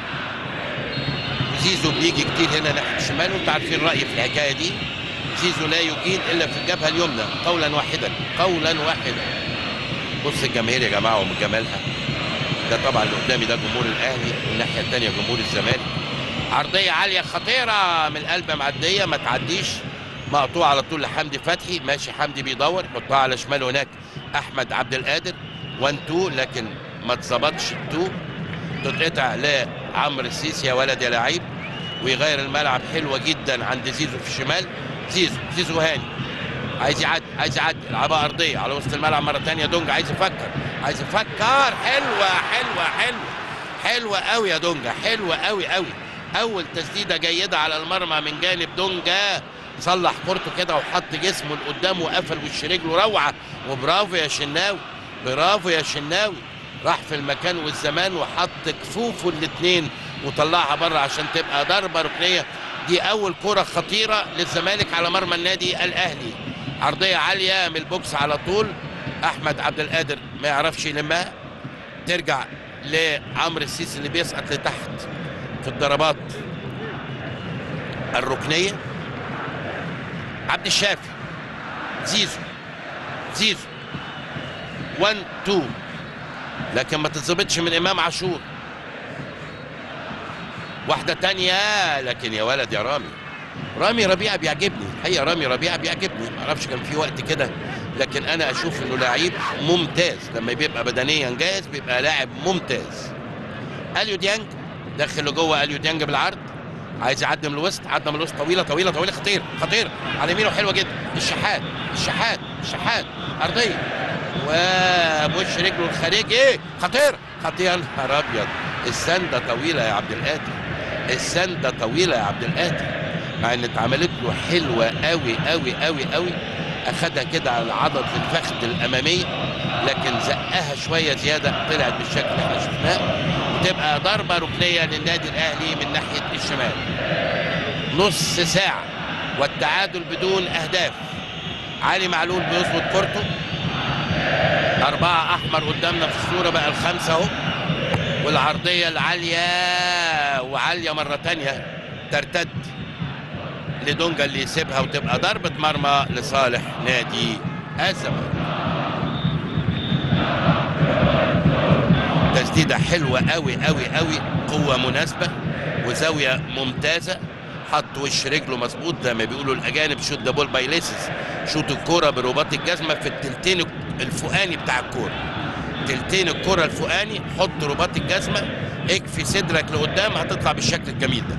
زيزو بيجي كتير هنا ناحيه الشمال وانتوا عارفين رايي في الحكايه دي زيزو لا يجيد الا في الجبهه اليمنى قولا واحدا قولا واحدا بص الجماهير يا جماعه ومن جمالها ده طبعا اللي قدامي ده جمهور الاهلي والناحيه الثانيه جمهور الزمالك عرضيه عاليه خطيره من القلب معديه ما تعديش مقطوع على طول لحمدي فتحي ماشي حمدي بيدور يحطها على شماله هناك احمد عبد القادر 1 2 لكن ما اتظبطش 2 تتقطع لعمرو السيسي يا ولد يا لعيب ويغير الملعب حلوه جدا عند زيزو في الشمال زيزو زيزو هاني عايز يعدي عايز يعدي يلعبها ارضيه على وسط الملعب مره ثانيه دونجا عايز يفكر عايز يفكر حلوه حلوه حلوه حلوه قوي يا دونجا حلوه قوي قوي اول تسديده جيده على المرمى من جانب دونجا صلح كورته كده وحط جسمه لقدام وقفل وش رجله روعه وبرافو يا شناوي برافو يا شناوي راح في المكان والزمان وحط كفوفه الاثنين وطلعها بره عشان تبقى ضربه ركنيه دي اول كره خطيره للزمالك على مرمى النادي الاهلي عرضيه عاليه من البوكس على طول احمد عبد القادر ما يعرفش يلمها ترجع لعمرو السيسي اللي بيسقط لتحت في الضربات الركنيه عبد الشافي زيزو زيزو 1 2 لكن ما تتظبطش من امام عاشور واحده تانية لكن يا ولد يا رامي رامي ربيعه بيعجبني الحقيقه رامي ربيعه بيعجبني ما اعرفش كان في وقت كده لكن انا اشوف انه لعيب ممتاز لما بيبقى بدنيا جاهز بيبقى لاعب ممتاز اليو ديانج داخل لجوه اليو ديانج بالعرض عايز يعدي من الوسط عدى من الوسط طويله طويله طويله خطير خطير على يمينه حلوه جدا الشحات الشحات الشحات ارضيه وبوش رجله الخارجي خطير خطير يا نهار ابيض السنده طويله يا عبد القادر السنده طويله يا عبد القادر مع ان اتعملت له حلوه قوي قوي قوي قوي اخدها كده على عضله الفخذ الاماميه لكن زقها شويه زياده طلعت بالشكل اللي احنا شفناه وتبقى ضربه ركنيه للنادي الاهلي من ناحيه الشمال نص ساعه والتعادل بدون اهداف علي معلول بيظبط كورته أربعة أحمر قدامنا في الصورة بقى الخمسة أهو والعرضية العالية وعالية مرة تانية ترتد لدونجا اللي يسيبها وتبقى ضربة مرمى لصالح نادي الزمالك تسديدة حلوة قوي قوي قوي قوة مناسبة وزاوية ممتازة حط وش رجله مظبوط زي ما بيقولوا الاجانب شوت ذا بول باي ليسز شوت الكوره برباط الجزمه في التلتين الفوقاني بتاع الكوره تلتين الكوره الفوقاني حط رباط الجزمه اكفي صدرك لقدام هتطلع بالشكل الجميل ده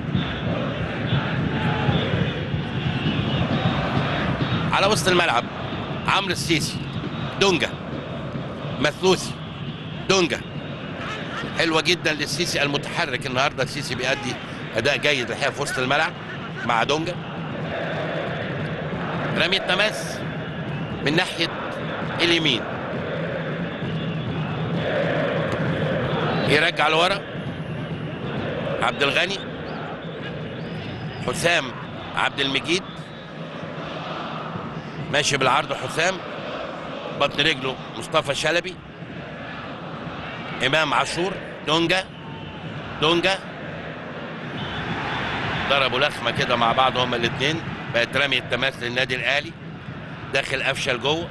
على وسط الملعب عمرو السيسي دونجا مثلوثي دونجا حلوه جدا للسيسي المتحرك النهارده السيسي بيأدي اداء جيد الحقيقه في وسط الملعب مع دونجا رمي التماس من ناحيه اليمين يرجع لورا عبد الغني حسام عبد المجيد ماشي بالعرض حسام بطن رجله مصطفى شلبي امام عاشور دونجا دونجا ضربوا لخمه كده مع بعض هما الاثنين بقت رمي التماس للنادي الاهلي داخل قفشه لجوه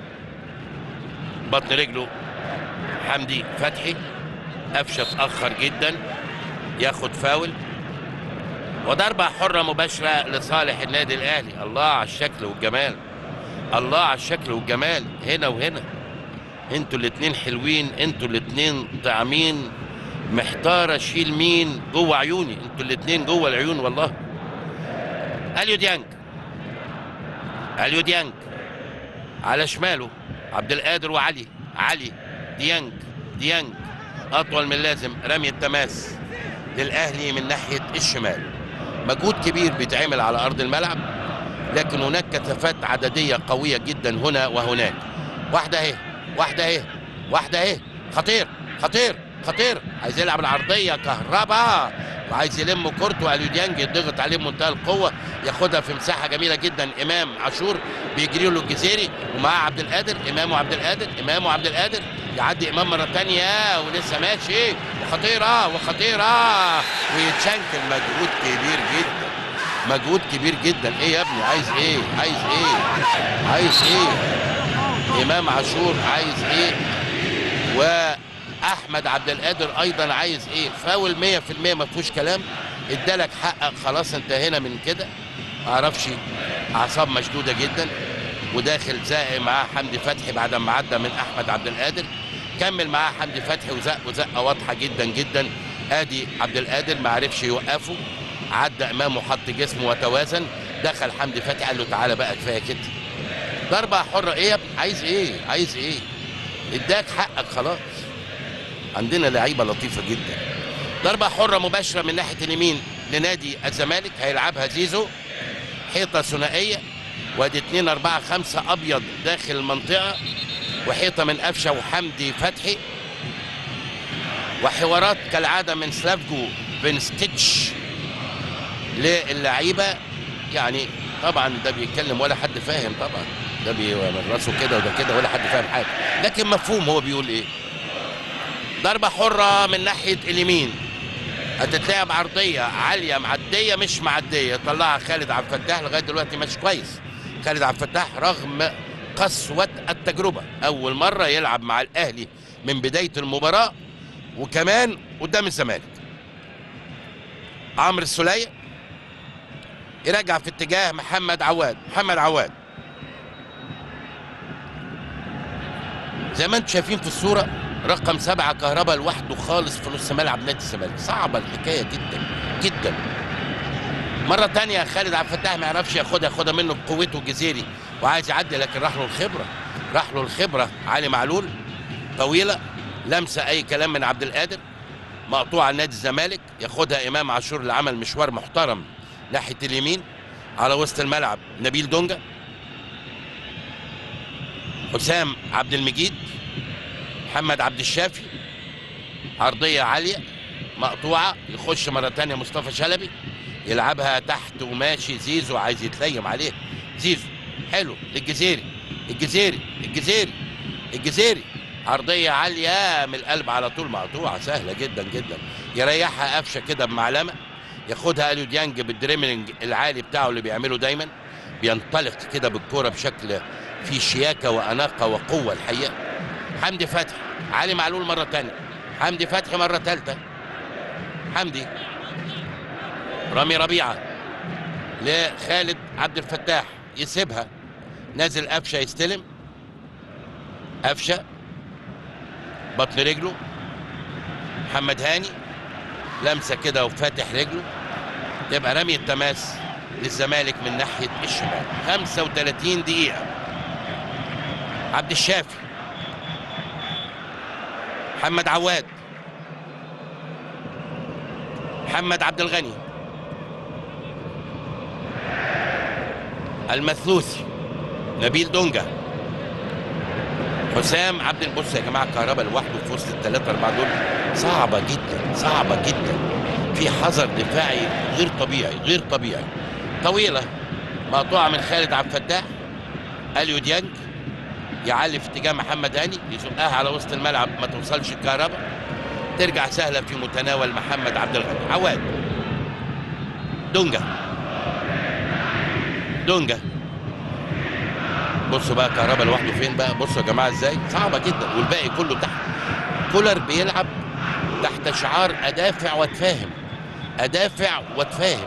بطن رجله حمدي فتحي قفشه اتاخر جدا ياخد فاول وضربه حره مباشره لصالح النادي الاهلي الله على الشكل والجمال الله على الشكل والجمال هنا وهنا انتوا الاتنين حلوين انتوا الاتنين طعمين محتار اشيل مين جوه عيوني انتوا الاتنين جوه العيون والله اليو ديانج اليو ديانج على شماله عبد القادر وعلي علي ديانج ديانج اطول من اللازم رمي التماس للاهلي من ناحيه الشمال مجهود كبير بيتعمل على ارض الملعب لكن هناك كثافات عدديه قويه جدا هنا وهناك واحده اهي واحده اهي واحده اهي خطير خطير خطير عايز يلعب العرضيه كهربا وعايز يلم كورته اليو ديانج يضغط عليه بمنتهى القوه ياخدها في مساحه جميله جدا امام عاشور بيجري له الجزيري ومعاه عبد القادر امام وعبد القادر امام وعبد القادر يعدي امام مره ثانيه ولسه ماشي وخطيره وخطيره ويتشنكل مجهود كبير جدا مجهود كبير جدا ايه يا ابني عايز ايه عايز ايه عايز ايه امام عاشور عايز ايه واحمد عبد القادر ايضا عايز ايه فاول 100% ما فيهوش كلام ادالك حقك خلاص انتهينا من كده معرفش اعصاب مشدوده جدا وداخل زق معاه حمدي فتحي بعد ما عدى من احمد عبد القادر كمل معاه حمدي فتحي وزق وزقه واضحه جدا جدا ادي عبد القادر ما عرفش يوقفه عدى امامه حط جسمه وتوازن دخل حمدي فتحي قال له تعالى بقى كفايه كده ضربه حره ايه يا ابني عايز ايه عايز ايه اداك حقك خلاص عندنا لعيبه لطيفه جدا ضربه حره مباشره من ناحيه اليمين لنادي الزمالك هيلعبها زيزو حيطه ثنائيه وادي 2 4 5 ابيض داخل المنطقه وحيطه من قفشه وحمدي فتحي وحوارات كالعاده من سلافجو فينستيتش للعيبه يعني طبعا ده بيتكلم ولا حد فاهم طبعا ده بي- من راسه كده وده كده ولا حد فاهم حاجه لكن مفهوم هو بيقول ايه ضربه حره من ناحيه اليمين هتتلعب عرضيه عاليه معديه مش معديه طلعها خالد عبد الفتاح لغايه دلوقتي ماشي كويس خالد عبد الفتاح رغم قسوه التجربه اول مره يلعب مع الاهلي من بدايه المباراه وكمان قدام الزمالك عمرو السوليه يرجع في اتجاه محمد عواد محمد عواد زي ما انتم شايفين في الصوره رقم سبعة كهربا لوحده خالص في نص ملعب نادي الزمالك صعبة الحكاية جدا جدا مرة تانية خالد عبد الفتاح ما يعرفش ياخدها ياخدها منه بقوته الجزيري وعايز يعدي لكن راح له الخبرة راح له الخبرة علي معلول طويلة لمسة أي كلام من عبد القادر مقطوعة نادي الزمالك ياخدها إمام عاشور اللي عمل مشوار محترم ناحية اليمين على وسط الملعب نبيل دونجا حسام عبد المجيد محمد عبد الشافي عرضية عالية مقطوعة يخش مرة تانية مصطفى شلبي يلعبها تحت وماشي زيزو عايز يتليم عليه زيزو حلو للجزيري الجزيري الجزيري الجزيري عرضية عالية من القلب على طول مقطوعة سهلة جدا جدا يريحها قفشة كده بمعلمة ياخدها اليو ديانج بالدريملينج العالي بتاعه اللي بيعمله دايما بينطلق كده بالكرة بشكل فيه شياكة وأناقة وقوة الحقيقة حمدي فتحي علي معلول مرة تانية حمدي فتحي مرة تالتة حمدي رامي ربيعة لخالد عبد الفتاح يسيبها نازل قفشة يستلم قفشة بطن رجله محمد هاني لمسة كده وفاتح رجله تبقى رمي التماس للزمالك من ناحية الشمال 35 دقيقة عبد الشافي محمد عواد محمد عبد الغني المثلوثي نبيل دونجا حسام عبد البص يا جماعه الكهرباء لوحده في وسط الثلاثه اربعه دول صعبه جدا صعبه جدا في حذر دفاعي غير طبيعي غير طبيعي طويله مقطوعه من خالد عبد الفتاح اليو ديانج يعلي في اتجاه محمد هاني يزقها على وسط الملعب ما توصلش الكهرباء ترجع سهله في متناول محمد عبد الغني عواد دونجا دونجا بصوا بقى كهرباء لوحده فين بقى بصوا يا جماعه ازاي صعبه جدا والباقي كله تحت كولر بيلعب تحت شعار ادافع واتفاهم ادافع واتفاهم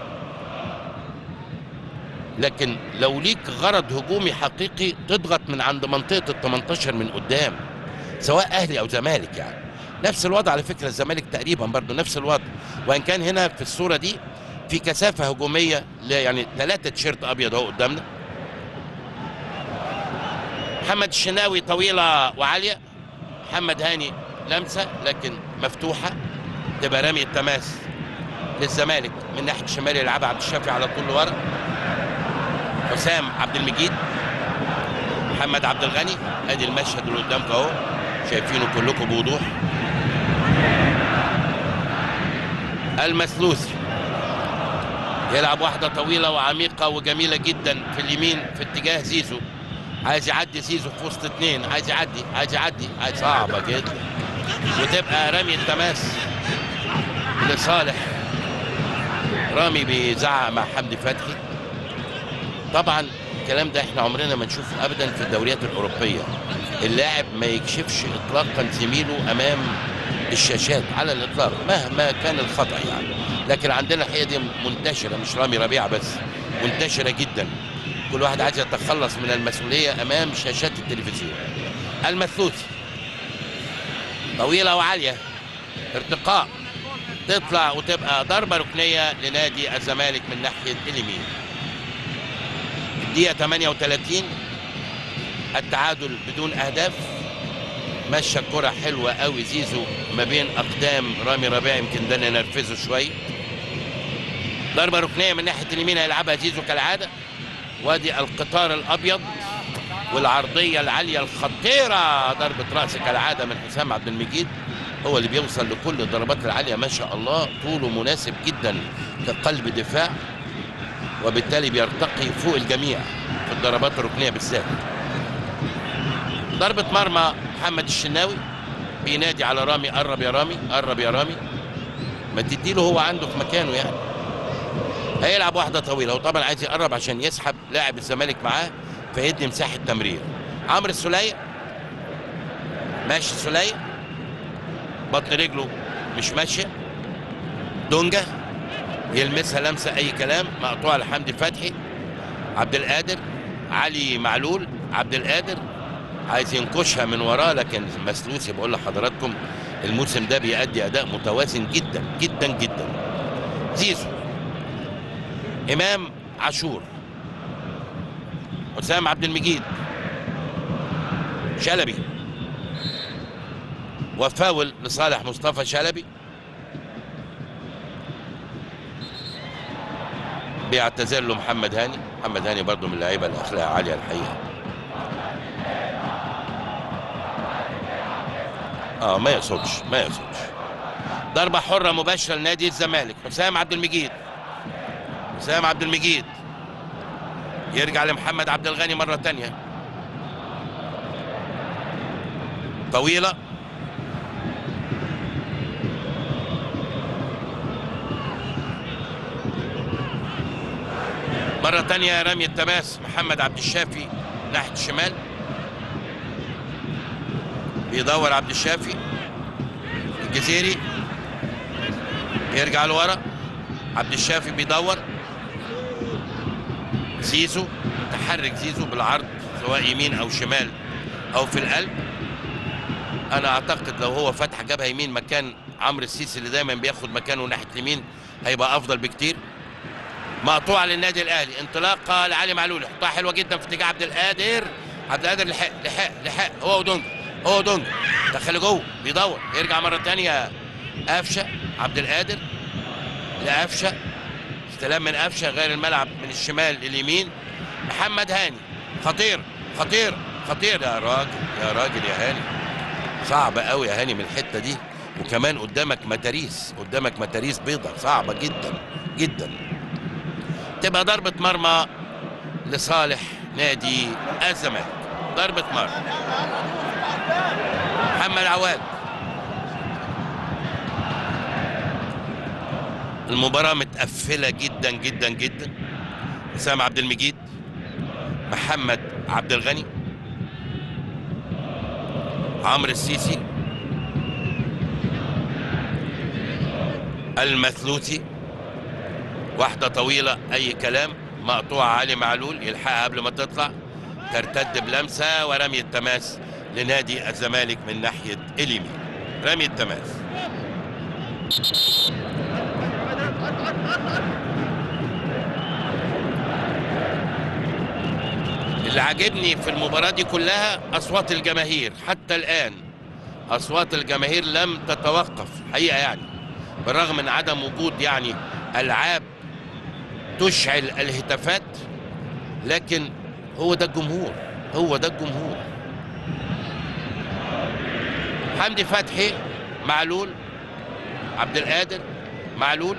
لكن لو ليك غرض هجومي حقيقي تضغط من عند منطقه ال 18 من قدام سواء اهلي او زمالك يعني نفس الوضع على فكره الزمالك تقريبا برضه نفس الوضع وان كان هنا في الصوره دي في كثافه هجوميه ل- يعني ثلاثه تيشيرت ابيض اهو قدامنا محمد الشناوي طويله وعاليه محمد هاني لمسه لكن مفتوحه تبقى رمي التماس للزمالك من ناحيه الشمال يلعبها عبد الشافي على طول لورا حسام عبد المجيد محمد عبد الغني ادي المشهد اللي قدامك اهو شايفينه كلكم بوضوح المثلوثي يلعب واحدة طويلة وعميقة وجميلة جدا في اليمين في اتجاه زيزو عايز يعدي زيزو في وسط اتنين عايز يعدي عايز يعدي عايز صعبة جدا وتبقى رمي التماس لصالح رامي بيزعق مع حمدي فتحي طبعا الكلام ده احنا عمرنا ما نشوفه ابدا في الدوريات الاوروبيه اللاعب ما يكشفش اطلاقا زميله امام الشاشات على الاطلاق مهما كان الخطا يعني لكن عندنا الحقيقه دي منتشره مش رامي ربيعه بس منتشره جدا كل واحد عايز يتخلص من المسؤوليه امام شاشات التلفزيون المثلوثي طويله وعاليه ارتقاء تطلع وتبقى ضربه ركنيه لنادي الزمالك من ناحيه اليمين الدقيقه 38 التعادل بدون اهداف مشى الكرة حلوة قوي زيزو ما بين أقدام رامي ربيع يمكن ده نرفزه شوية ضربة ركنية من ناحية اليمين هيلعبها زيزو كالعادة وادي القطار الأبيض والعرضية العالية الخطيرة ضربة رأس كالعادة من حسام عبد المجيد هو اللي بيوصل لكل الضربات العالية ما شاء الله طوله مناسب جدا كقلب دفاع وبالتالي بيرتقي فوق الجميع في الضربات الركنية بالذات ضربة مرمى محمد الشناوي بينادي على رامي قرب يا رامي قرب يا رامي ما تديله هو عنده في مكانه يعني هيلعب واحدة طويلة وطبعا عايز يقرب عشان يسحب لاعب الزمالك معاه فيدي مساحة تمرير عمرو السولية ماشي السولية بطن رجله مش ماشية دونجا يلمسها لمسة أي كلام مقطوعة لحمدي فتحي عبد القادر علي معلول عبد القادر عايز ينكشها من وراه لكن مسلوسي بقول لحضراتكم الموسم ده بيأدي اداء متوازن جدا جدا جدا زيزو امام عاشور حسام عبد المجيد شلبي وفاول لصالح مصطفى شلبي بيعتذر له محمد هاني محمد هاني برضه من اللعيبه الاخلاق عاليه الحقيقه اه ما يقصدش ما يقصدش ضربة حرة مباشرة لنادي الزمالك حسام عبد المجيد حسام عبد المجيد يرجع لمحمد عبد الغني مرة تانية طويلة مرة تانية رمي التماس محمد عبد الشافي ناحية الشمال بيدور عبد الشافي الجزيري يرجع لورا عبد الشافي بيدور زيزو تحرك زيزو بالعرض سواء يمين او شمال او في القلب انا اعتقد لو هو فتح جبهه يمين مكان عمرو السيسي اللي دايما بياخد مكانه ناحيه اليمين هيبقى افضل بكتير مقطوعه للنادي الاهلي انطلاقه لعلي معلول يحطها حلوه جدا في اتجاه عبد القادر عبد القادر لحق لحق لحق هو ودونج هو دونج دخله جوه بيدور يرجع مره ثانيه قفشه عبد القادر لقفشه استلام من قفشه غير الملعب من الشمال لليمين محمد هاني خطير خطير خطير يا راجل يا راجل يا هاني صعب قوي يا هاني من الحته دي وكمان قدامك متاريس قدامك متاريس بيضة صعبة جدا جدا تبقى ضربة مرمى لصالح نادي الزمالك ضربة مرمى محمد عواد المباراة متقفلة جدا جدا جدا حسام عبد المجيد محمد عبد الغني عمرو السيسي المثلوثي واحدة طويلة أي كلام مقطوعة علي معلول يلحقها قبل ما تطلع ترتد بلمسة ورمي التماس لنادي الزمالك من ناحية اليمين رمي التماس اللي عاجبني في المباراة دي كلها أصوات الجماهير حتى الآن أصوات الجماهير لم تتوقف حقيقة يعني بالرغم من عدم وجود يعني ألعاب تشعل الهتافات لكن هو ده الجمهور هو ده الجمهور حمدي فتحي معلول عبد القادر معلول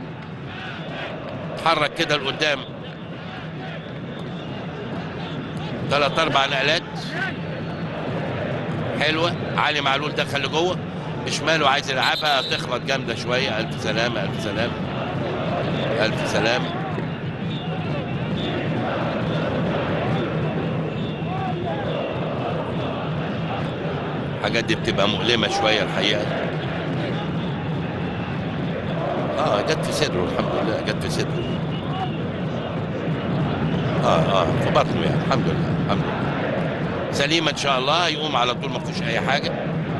اتحرك كده لقدام ثلاث اربع نقلات حلوه علي معلول دخل لجوه بشماله عايز يلعبها تخبط جامده شويه الف سلامه الف سلامه الف سلامه الحاجات دي بتبقى مؤلمه شويه الحقيقه اه جت في صدره الحمد لله جت في صدره اه اه في بطنه يعني الحمد لله الحمد لله سليم ان شاء الله يقوم على طول ما فيهوش اي حاجه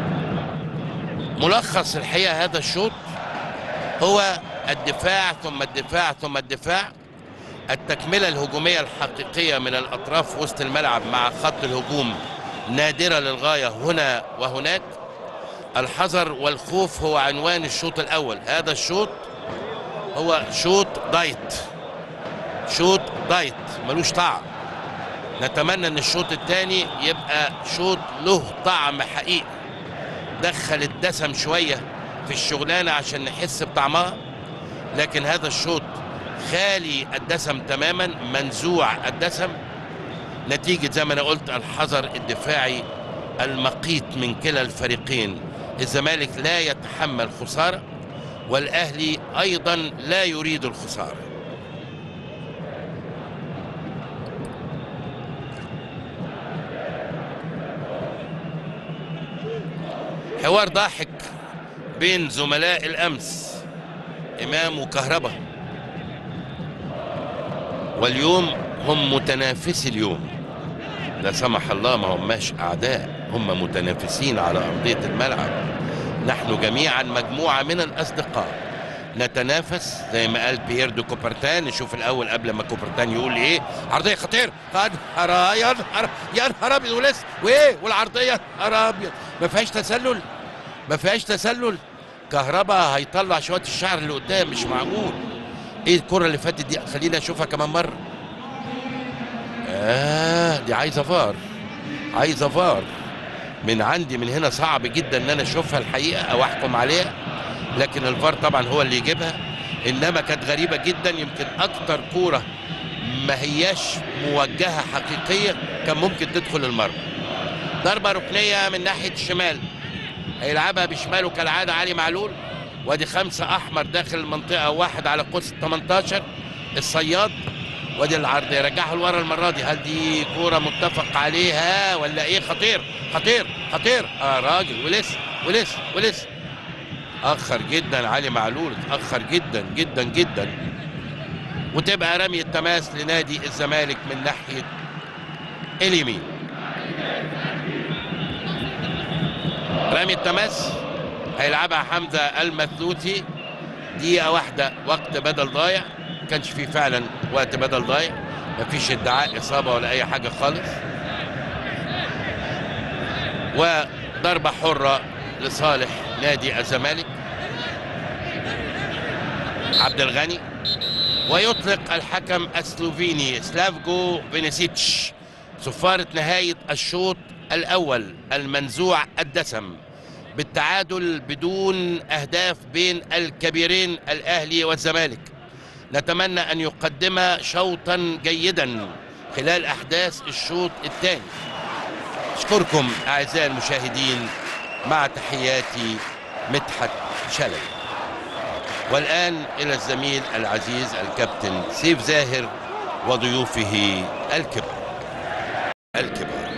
ملخص الحقيقه هذا الشوط هو الدفاع ثم الدفاع ثم الدفاع التكمله الهجوميه الحقيقيه من الاطراف وسط الملعب مع خط الهجوم نادره للغايه هنا وهناك الحذر والخوف هو عنوان الشوط الاول هذا الشوط هو شوط دايت شوط دايت ملوش طعم نتمنى ان الشوط الثاني يبقى شوط له طعم حقيقي دخل الدسم شويه في الشغلانه عشان نحس بطعمها لكن هذا الشوط خالي الدسم تماما منزوع الدسم نتيجه زي ما انا قلت الحذر الدفاعي المقيت من كلا الفريقين الزمالك لا يتحمل خساره والاهلي ايضا لا يريد الخساره حوار ضاحك بين زملاء الامس امام وكهربا واليوم هم متنافسي اليوم لا سمح الله ما هماش اعداء هم متنافسين على ارضيه الملعب نحن جميعا مجموعه من الاصدقاء نتنافس زي ما قال بيير دو كوبرتان نشوف الاول قبل ما كوبرتان يقول ايه عرضيه خطير قد يا نهار يا نهار ابيض ولسه وايه والعرضيه يا نهار ابيض ما فيهاش تسلل ما فيهاش تسلل كهربا هيطلع شويه الشعر اللي قدام مش معقول ايه الكره اللي فاتت دي خلينا اشوفها كمان مره اه دي عايزه فار عايزه فار من عندي من هنا صعب جدا ان انا اشوفها الحقيقه او احكم عليها لكن الفار طبعا هو اللي يجيبها انما كانت غريبه جدا يمكن اكتر كوره ما هياش موجهه حقيقيه كان ممكن تدخل المرمى ضربه ركنيه من ناحيه الشمال هيلعبها بشماله كالعاده علي معلول وادي خمسه احمر داخل المنطقه واحد على قوس ال 18 الصياد وادي العرض يرجعها لورا المره دي هل دي كوره متفق عليها ولا ايه خطير خطير خطير اه راجل ولسه ولسه ولسه اخر جدا علي معلول اتاخر جدا جدا جدا وتبقى رمي التماس لنادي الزمالك من ناحيه اليمين رمي التماس هيلعبها حمزه المثلوثي دقيقه واحده وقت بدل ضايع كانش فيه فعلا وقت بدل ضايع مفيش ادعاء اصابه ولا اي حاجه خالص وضربه حره لصالح نادي الزمالك عبد الغني ويطلق الحكم السلوفيني سلافجو فينيسيتش صفارة نهاية الشوط الأول المنزوع الدسم بالتعادل بدون أهداف بين الكبيرين الأهلي والزمالك نتمنى أن يقدم شوطا جيدا خلال أحداث الشوط الثاني أشكركم أعزائي المشاهدين مع تحياتي مدحت شلبي والآن إلى الزميل العزيز الكابتن سيف زاهر وضيوفه الكبار الكبار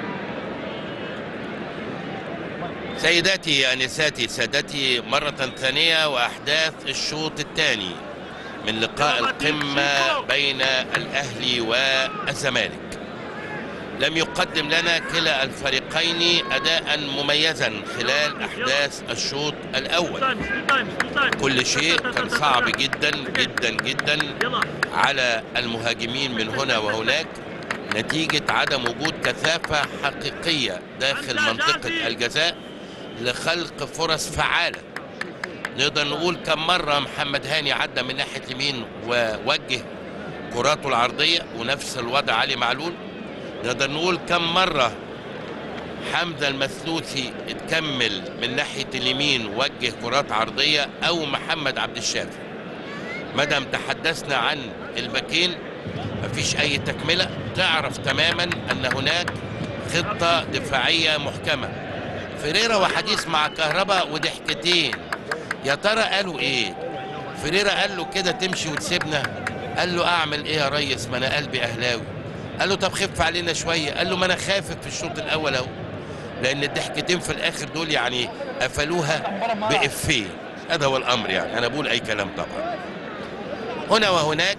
سيداتي أنساتي سادتي مرة ثانية وأحداث الشوط الثاني من لقاء القمة بين الأهلي والزمالك لم يقدم لنا كلا الفريقين أداء مميزا خلال أحداث الشوط الأول كل شيء كان صعب جدا جدا جدا على المهاجمين من هنا وهناك نتيجة عدم وجود كثافة حقيقية داخل منطقة الجزاء لخلق فرص فعالة نقدر نقول كم مرة محمد هاني عدى من ناحية اليمين ووجه كراته العرضية ونفس الوضع علي معلول نقدر نقول كم مرة حمزه المثلوثي اتكمل من ناحيه اليمين وجه كرات عرضيه او محمد عبد الشافي مادام تحدثنا عن الباكين مفيش اي تكمله تعرف تماما ان هناك خطه دفاعيه محكمه فريرا وحديث مع كهربا وضحكتين يا ترى قالوا ايه فريرا قال له كده تمشي وتسيبنا قال له اعمل ايه يا ريس ما انا قلبي اهلاوي قال له طب خف علينا شويه قال له ما انا خافف في الشوط الاول اهو لان الضحكتين في الاخر دول يعني قفلوها بافيه هذا هو الامر يعني انا بقول اي كلام طبعا هنا وهناك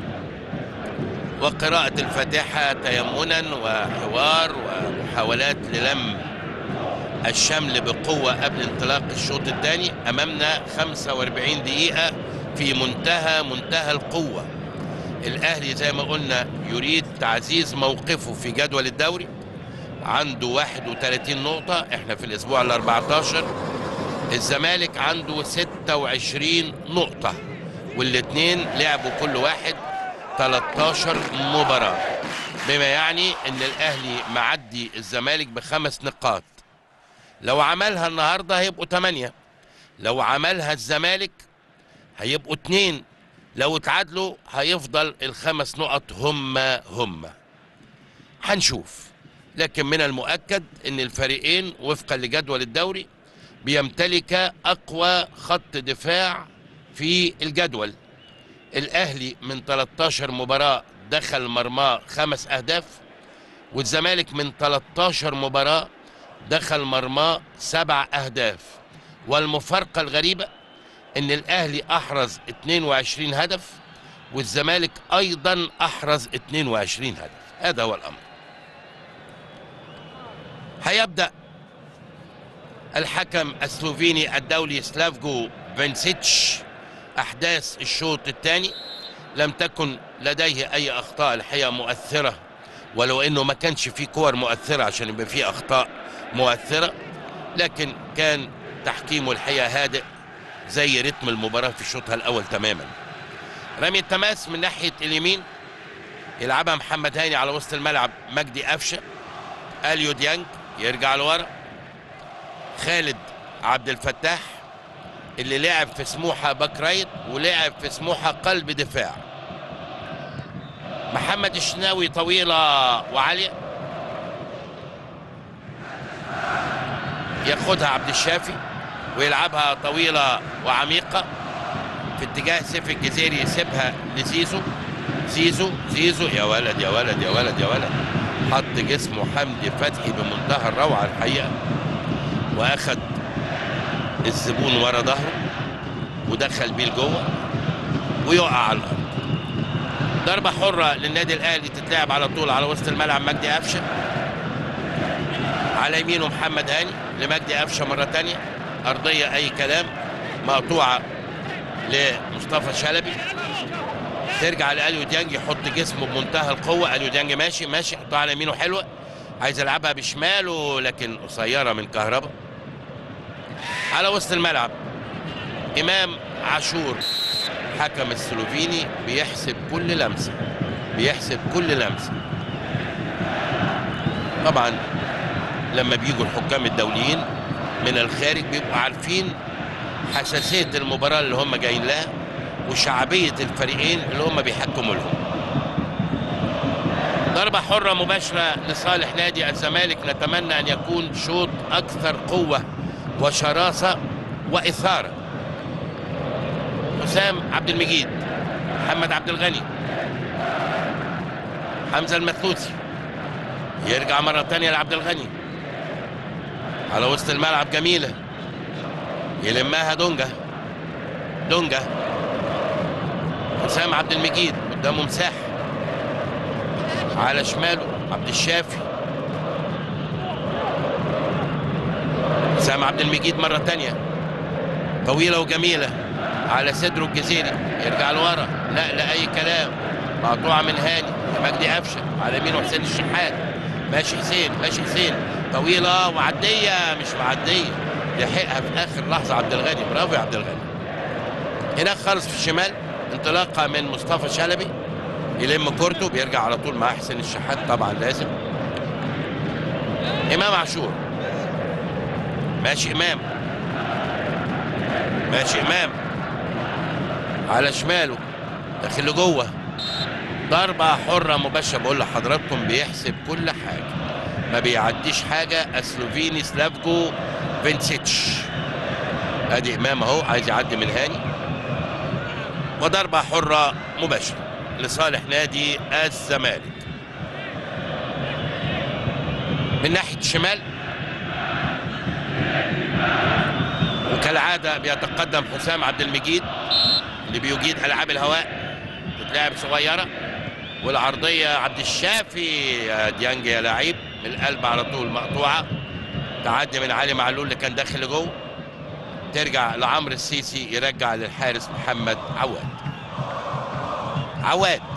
وقراءة الفاتحة تيمنا وحوار ومحاولات للم الشمل بقوة قبل انطلاق الشوط الثاني أمامنا 45 دقيقة في منتهى منتهى القوة الأهلي زي ما قلنا يريد تعزيز موقفه في جدول الدوري عنده 31 نقطة احنا في الأسبوع ال 14 الزمالك عنده 26 نقطة والاثنين لعبوا كل واحد 13 مباراة بما يعني ان الاهلي معدي الزمالك بخمس نقاط لو عملها النهاردة هيبقوا 8 لو عملها الزمالك هيبقوا اتنين لو اتعادلوا هيفضل الخمس نقط هم هم هنشوف لكن من المؤكد ان الفريقين وفقا لجدول الدوري بيمتلك اقوى خط دفاع في الجدول الاهلي من 13 مباراه دخل مرماه خمس اهداف والزمالك من 13 مباراه دخل مرماه سبع اهداف والمفارقه الغريبه ان الاهلي احرز 22 هدف والزمالك ايضا احرز 22 هدف هذا هو الامر هيبدا الحكم السلوفيني الدولي سلافجو فينسيتش احداث الشوط الثاني لم تكن لديه اي اخطاء الحقيقه مؤثره ولو انه ما كانش فيه كور مؤثره عشان يبقى فيه اخطاء مؤثره لكن كان تحكيمه الحقيقه هادئ زي رتم المباراه في شوطها الاول تماما رمي التماس من ناحيه اليمين يلعبها محمد هاني على وسط الملعب مجدي قفشه اليو ديانج يرجع لورا خالد عبد الفتاح اللي لعب في سموحه باك رايت ولعب في سموحه قلب دفاع محمد الشناوي طويله وعاليه ياخدها عبد الشافي ويلعبها طويله وعميقه في اتجاه سيف الجزيري يسيبها لزيزو زيزو زيزو يا ولد يا ولد يا ولد يا ولد حط جسمه حمدي فتحي بمنتهى الروعه الحقيقه واخد الزبون ورا ظهره ودخل بيه لجوه ويقع على الارض ضربه حره للنادي الاهلي تتلعب على طول على وسط الملعب مجدي قفشه على يمينه محمد هاني لمجدي قفشه مره تانية ارضيه اي كلام مقطوعه لمصطفى شلبي ترجع لاليو ديانج يحط جسمه بمنتهى القوه اليو ديانج ماشي ماشي يحطها على يمينه حلوه عايز يلعبها بشماله لكن قصيره من كهربا على وسط الملعب امام عاشور حكم السلوفيني بيحسب كل لمسه بيحسب كل لمسه طبعا لما بيجوا الحكام الدوليين من الخارج بيبقوا عارفين حساسيه المباراه اللي هم جايين لها وشعبيه الفريقين اللي هم بيحكموا لهم ضربة حرة مباشرة لصالح نادي الزمالك نتمنى أن يكون شوط أكثر قوة وشراسة وإثارة حسام عبد المجيد محمد عبد الغني حمزة المثلوثي يرجع مرة تانية لعبد الغني على وسط الملعب جميلة يلمها دونجا دونجا حسام عبد المجيد قدامه مساحة على شماله عبد الشافي حسام عبد المجيد مرة تانية طويلة وجميلة على صدره الجزيري يرجع لورا لا لا أي كلام مقطوعة من هاني مجدي قفشة على يمينه حسين الشحات ماشي حسين ماشي حسين طويلة وعدية مش معدية لحقها في آخر لحظة عبد الغني برافو يا عبد الغني هناك خالص في الشمال انطلاقة من مصطفى شلبي يلم كورته بيرجع على طول مع حسين الشحات طبعا لازم امام عاشور ماشي امام ماشي امام على شماله داخل لجوه ضربة حرة مباشرة بقول لحضراتكم بيحسب كل حاجة ما بيعديش حاجة اسلوفيني سلافجو فينسيتش ادي امام اهو عايز يعدي من هاني وضربة حرة مباشرة لصالح نادي الزمالك من ناحية الشمال وكالعادة بيتقدم حسام عبد المجيد اللي بيجيد ألعاب الهواء تتلعب صغيرة والعرضية عبد الشافي يا ديانج يا لعيب من القلب على طول مقطوعة تعدي من علي معلول اللي كان داخل لجوه ترجع لعمرو السيسي يرجع للحارس محمد عواد عواد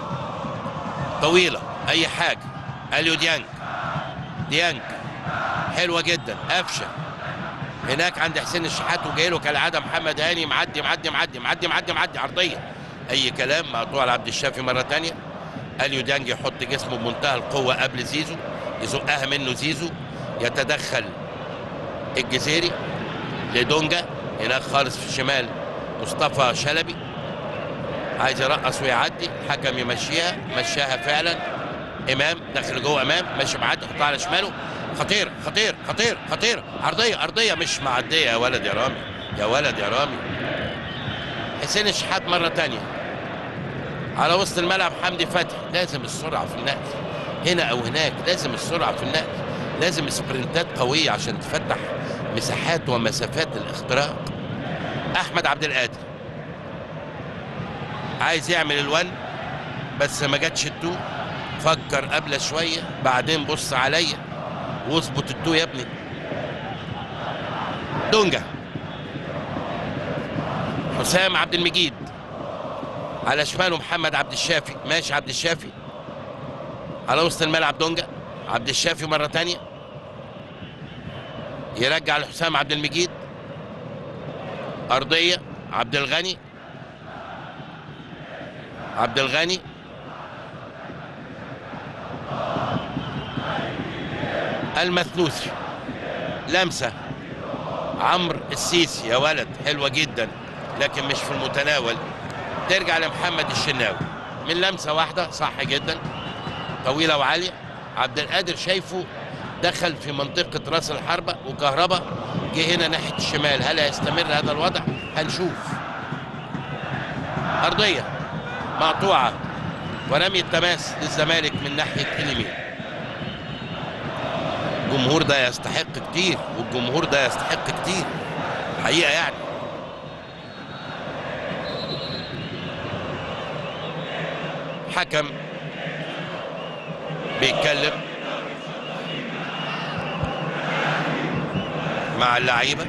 طويلة أي حاجة أليو ديانج ديانج حلوة جدا قفشة هناك عند حسين الشحات وجاي له كالعادة محمد هاني معدي معدي معدي معدي معدي معدي عرضية أي كلام مقطوع لعبد الشافي مرة تانية أليو ديانج يحط جسمه بمنتهى القوة قبل زيزو يزقها منه زيزو يتدخل الجزيري لدونجا هناك خالص في الشمال مصطفى شلبي عايز يرقص ويعدي الحكم يمشيها مشاها فعلا امام داخل جوه امام ماشي معدي حطها على شماله خطير خطير خطير خطير عرضيه ارضيه مش معديه يا ولد يا رامي يا ولد يا رامي حسين الشحات مره تانية على وسط الملعب حمدي فتحي لازم السرعه في النقل هنا او هناك لازم السرعه في النقل لازم سبرنتات قويه عشان تفتح مساحات ومسافات الاختراق احمد عبد القادر عايز يعمل الون بس ما جاتش التو فكر قبل شويه بعدين بص عليا واظبط التو يا ابني دونجا حسام عبد المجيد على شماله محمد عبد الشافي ماشي عبد الشافي على وسط الملعب دونجا عبد الشافي مره تانية يرجع لحسام عبد المجيد ارضيه عبد الغني عبد الغني المثلوثي لمسه عمرو السيسي يا ولد حلوه جدا لكن مش في المتناول ترجع لمحمد الشناوي من لمسه واحده صح جدا طويله وعاليه عبد القادر شايفه دخل في منطقه راس الحربه وكهربا جه هنا ناحيه الشمال هل هيستمر هذا الوضع هنشوف ارضيه مقطوعه ورمي التماس للزمالك من ناحيه اليمين الجمهور ده يستحق كتير والجمهور ده يستحق كتير حقيقه يعني حكم بيتكلم مع اللعيبه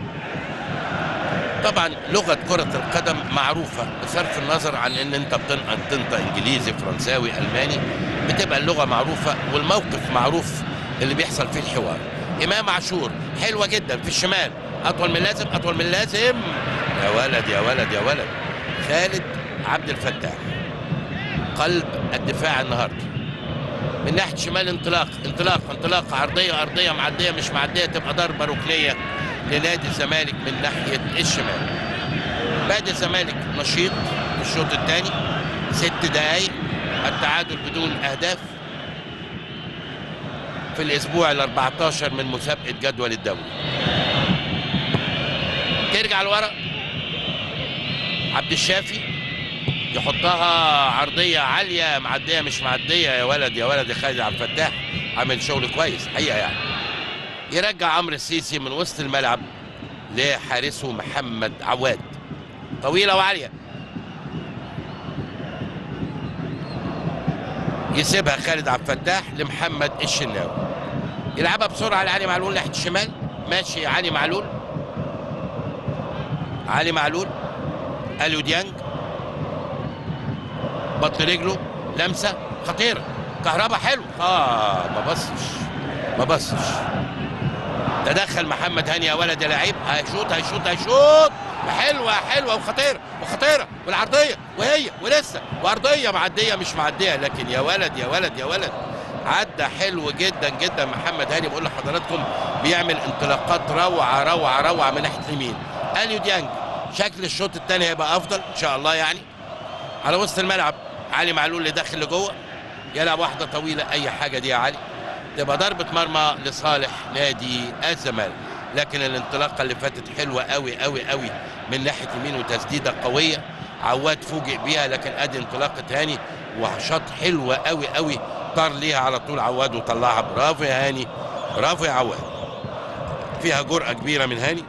طبعا لغه كره القدم معروفه بصرف النظر عن ان انت بتنطق تنطق انجليزي فرنساوي الماني بتبقى اللغه معروفه والموقف معروف اللي بيحصل فيه الحوار امام عاشور حلوه جدا في الشمال اطول من اللازم اطول من اللازم يا ولد يا ولد يا ولد خالد عبد الفتاح قلب الدفاع النهارده من ناحيه شمال انطلاق انطلاق انطلاق عرضيه ارضيه معديه مش معديه تبقى ضربه ركنيه لنادي الزمالك من ناحيه الشمال بادئ الزمالك نشيط في الشوط الثاني ست دقائق التعادل بدون اهداف في الاسبوع ال 14 من مسابقه جدول الدوري ترجع لورا عبد الشافي يحطها عرضيه عاليه معديه مش معديه يا ولد يا ولد يا خالد عبد الفتاح عامل شغل كويس حقيقه يعني يرجع عمرو السيسي من وسط الملعب لحارسه محمد عواد طويله وعاليه يسيبها خالد عبد الفتاح لمحمد الشناوي يلعبها بسرعه لعلي معلول ناحيه الشمال ماشي علي معلول علي معلول اليو ديانج بطن رجله لمسه خطيره كهربا حلو اه ما بصش ما بصش تدخل محمد هاني يا ولد يا لعيب هيشوط هيشوط هيشوط حلوه حلوه وخطيره وخطيره والعرضيه وهي ولسه وارضيه معديه مش معديه لكن يا ولد يا ولد يا ولد عدى حلو جدا جدا محمد هاني بقول لحضراتكم بيعمل انطلاقات روعه روعه روعه من ناحيه اليمين اليو ديانج شكل الشوط الثاني هيبقى افضل ان شاء الله يعني على وسط الملعب علي معلول اللي داخل لجوه يلعب واحده طويله اي حاجه دي يا علي تبقى ضربه مرمى لصالح نادي الزمالك لكن الانطلاقه اللي فاتت حلوه قوي قوي قوي من ناحيه يمين وتسديده قويه عواد فوجئ بيها لكن ادي انطلاقه هاني وشاط حلوه قوي قوي طار ليها على طول عواد وطلعها برافو يا هاني برافو يا عواد فيها جرأة كبيرة من هاني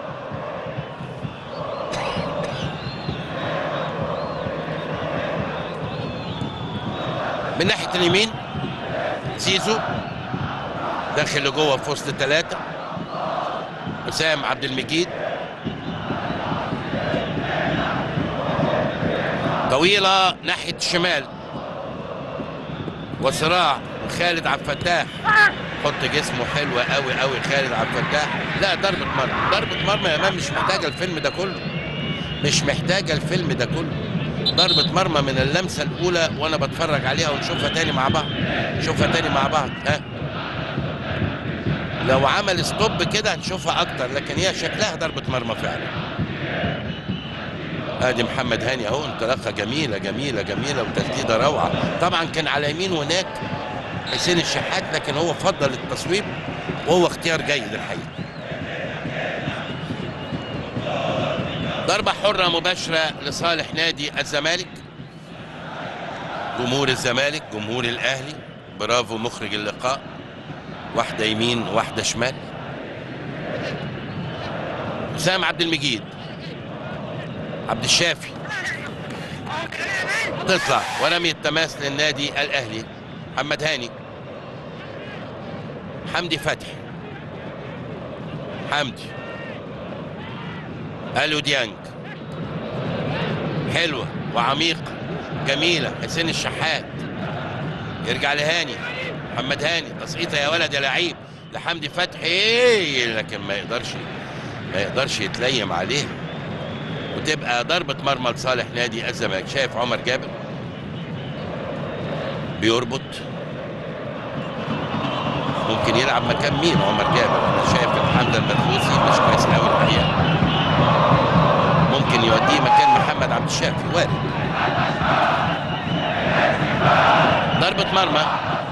من ناحية اليمين زيزو داخل لجوه في وسط ثلاثة حسام عبد المجيد طويلة ناحية الشمال وصراع خالد عبد الفتاح حط جسمه حلو قوي قوي خالد عبد الفتاح لا ضربة مرمى ضربة مرمى يا امام مش محتاجة الفيلم ده كله مش محتاجة الفيلم ده كله ضربة مرمى من اللمسة الأولى وأنا بتفرج عليها ونشوفها تاني مع بعض نشوفها تاني مع بعض ها لو عمل ستوب كده هنشوفها أكتر لكن هي شكلها ضربة مرمى فعلا ادي محمد هاني اهو انطلاقه جميله جميله جميله وتسديده روعه طبعا كان على يمين هناك حسين الشحات لكن هو فضل التصويب وهو اختيار جيد الحقيقه ضربه حره مباشره لصالح نادي الزمالك جمهور الزمالك جمهور الاهلي برافو مخرج اللقاء واحده يمين واحده شمال حسام عبد المجيد عبد الشافي تطلع ورمي التماس للنادي الاهلي محمد هاني حمدي فتحي حمدي الو ديانج حلوه وعميقه جميله حسين الشحات يرجع لهاني محمد هاني تسقيطه يا ولد يا لعيب لحمدي فتحي لكن ما يقدرش ما يقدرش يتليم عليه وتبقى ضربة مرمى لصالح نادي الزمالك شايف عمر جابر بيربط ممكن يلعب مكان مين عمر جابر انا شايف الحمد المدفوسي مش كويس قوي الحقيقه ممكن يوديه مكان محمد عبد الشافي وارد ضربة مرمى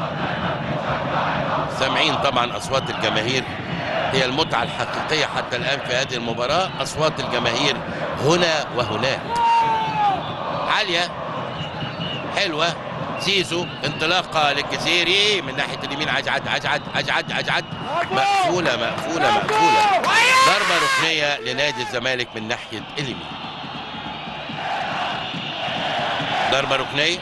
سامعين طبعا اصوات الجماهير هي المتعة الحقيقية حتى الآن في هذه المباراة أصوات الجماهير هنا وهناك عالية حلوة زيزو انطلاقة للجزيري من ناحية اليمين عجعد عجعد عجعد عجعد مقفولة مقفولة مقفولة ضربة ركنية لنادي الزمالك من ناحية اليمين ضربة ركنية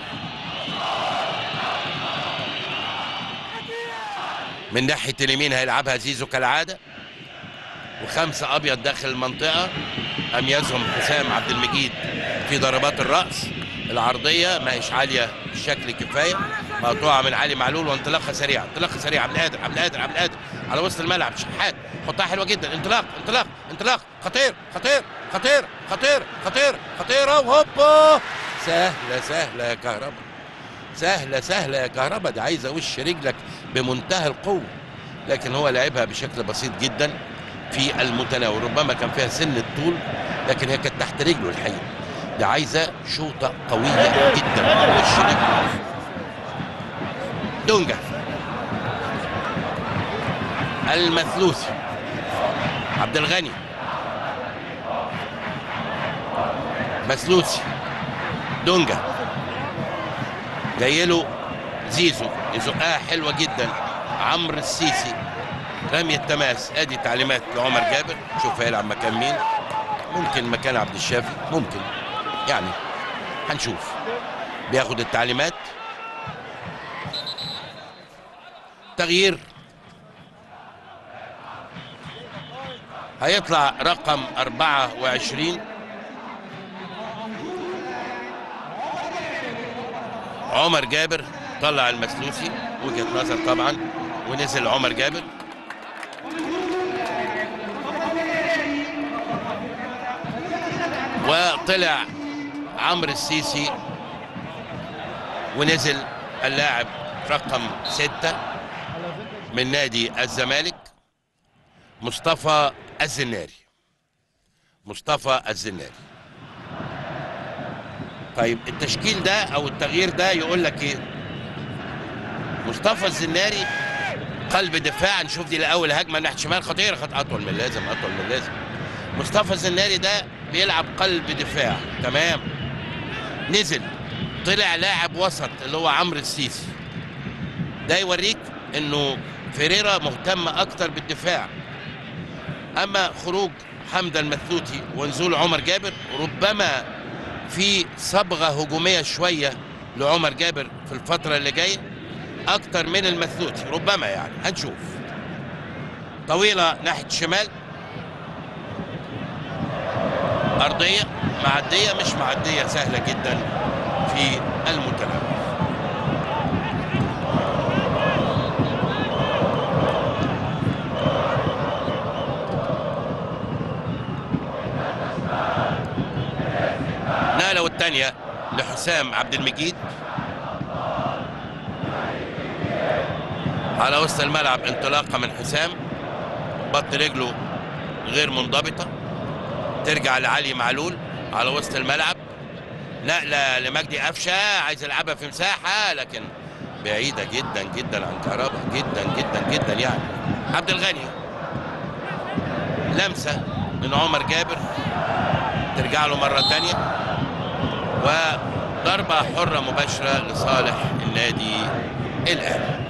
من ناحيه اليمين هيلعبها زيزو كالعاده وخمسه ابيض داخل المنطقه اميزهم حسام عبد المجيد في ضربات الراس العرضيه ما هيش عاليه بالشكل كفايه مقطوعه من علي معلول وانطلاقه سريعه انطلاقه سريعه عبد القادر عبد القادر عبد القادر على وسط الملعب شحات حطها حلوه جدا انطلاق انطلاق انطلاق خطير خطير خطير خطير خطير خطيره وهوبا سهله سهله يا كهرباء سهله سهله يا كهرباء دي عايزه وش رجلك بمنتهى القوه لكن هو لعبها بشكل بسيط جدا في المتناول ربما كان فيها سن الطول لكن هي كانت تحت رجله الحقيقه دي عايزه شوطه قويه جدا وش رجله دونجا المثلوثي عبد الغني مثلوثي دونجا جاي له زيزو يزقها حلوه جدا عمرو السيسي رمي التماس ادي تعليمات لعمر جابر شوف هيلعب مكان مين ممكن مكان عبد الشافي ممكن يعني هنشوف بياخد التعليمات تغيير هيطلع رقم 24 عمر جابر طلع المسلوسي وجهة نظر طبعا ونزل عمر جابر وطلع عمرو السيسي ونزل اللاعب رقم ستة من نادي الزمالك مصطفى الزناري مصطفى الزناري طيب التشكيل ده او التغيير ده يقول لك ايه مصطفى الزناري قلب دفاع نشوف دي الاول هجمه ناحيه شمال خطيره خط اطول من اللازم اطول من اللازم مصطفى الزناري ده بيلعب قلب دفاع تمام نزل طلع لاعب وسط اللي هو عمرو السيسي ده يوريك انه فيريرا مهتم اكتر بالدفاع اما خروج حمدة المثلوتي ونزول عمر جابر ربما في صبغه هجوميه شويه لعمر جابر في الفتره اللي جايه اكتر من المثلوتي ربما يعني هنشوف طويله ناحيه الشمال ارضيه معديه مش معديه سهله جدا في المتناول نقله والثانيه لحسام عبد المجيد على وسط الملعب انطلاقه من حسام بط رجله غير منضبطه ترجع لعلي معلول على وسط الملعب نقله لمجدي قفشه عايز يلعبها في مساحه لكن بعيده جدا جدا عن كهربا جدا جدا جدا يعني عبد الغني لمسه من عمر جابر ترجع له مره ثانيه وضربه حره مباشره لصالح النادي الاهلي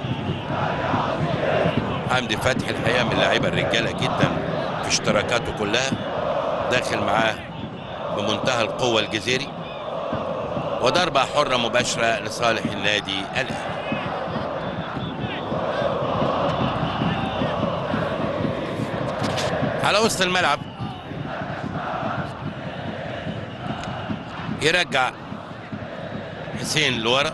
حمدي فتحي الحقيقه من اللعيبه الرجاله جدا في اشتراكاته كلها داخل معاه بمنتهى القوه الجزيري وضربه حره مباشره لصالح النادي الاهلي على وسط الملعب يرجع حسين لورا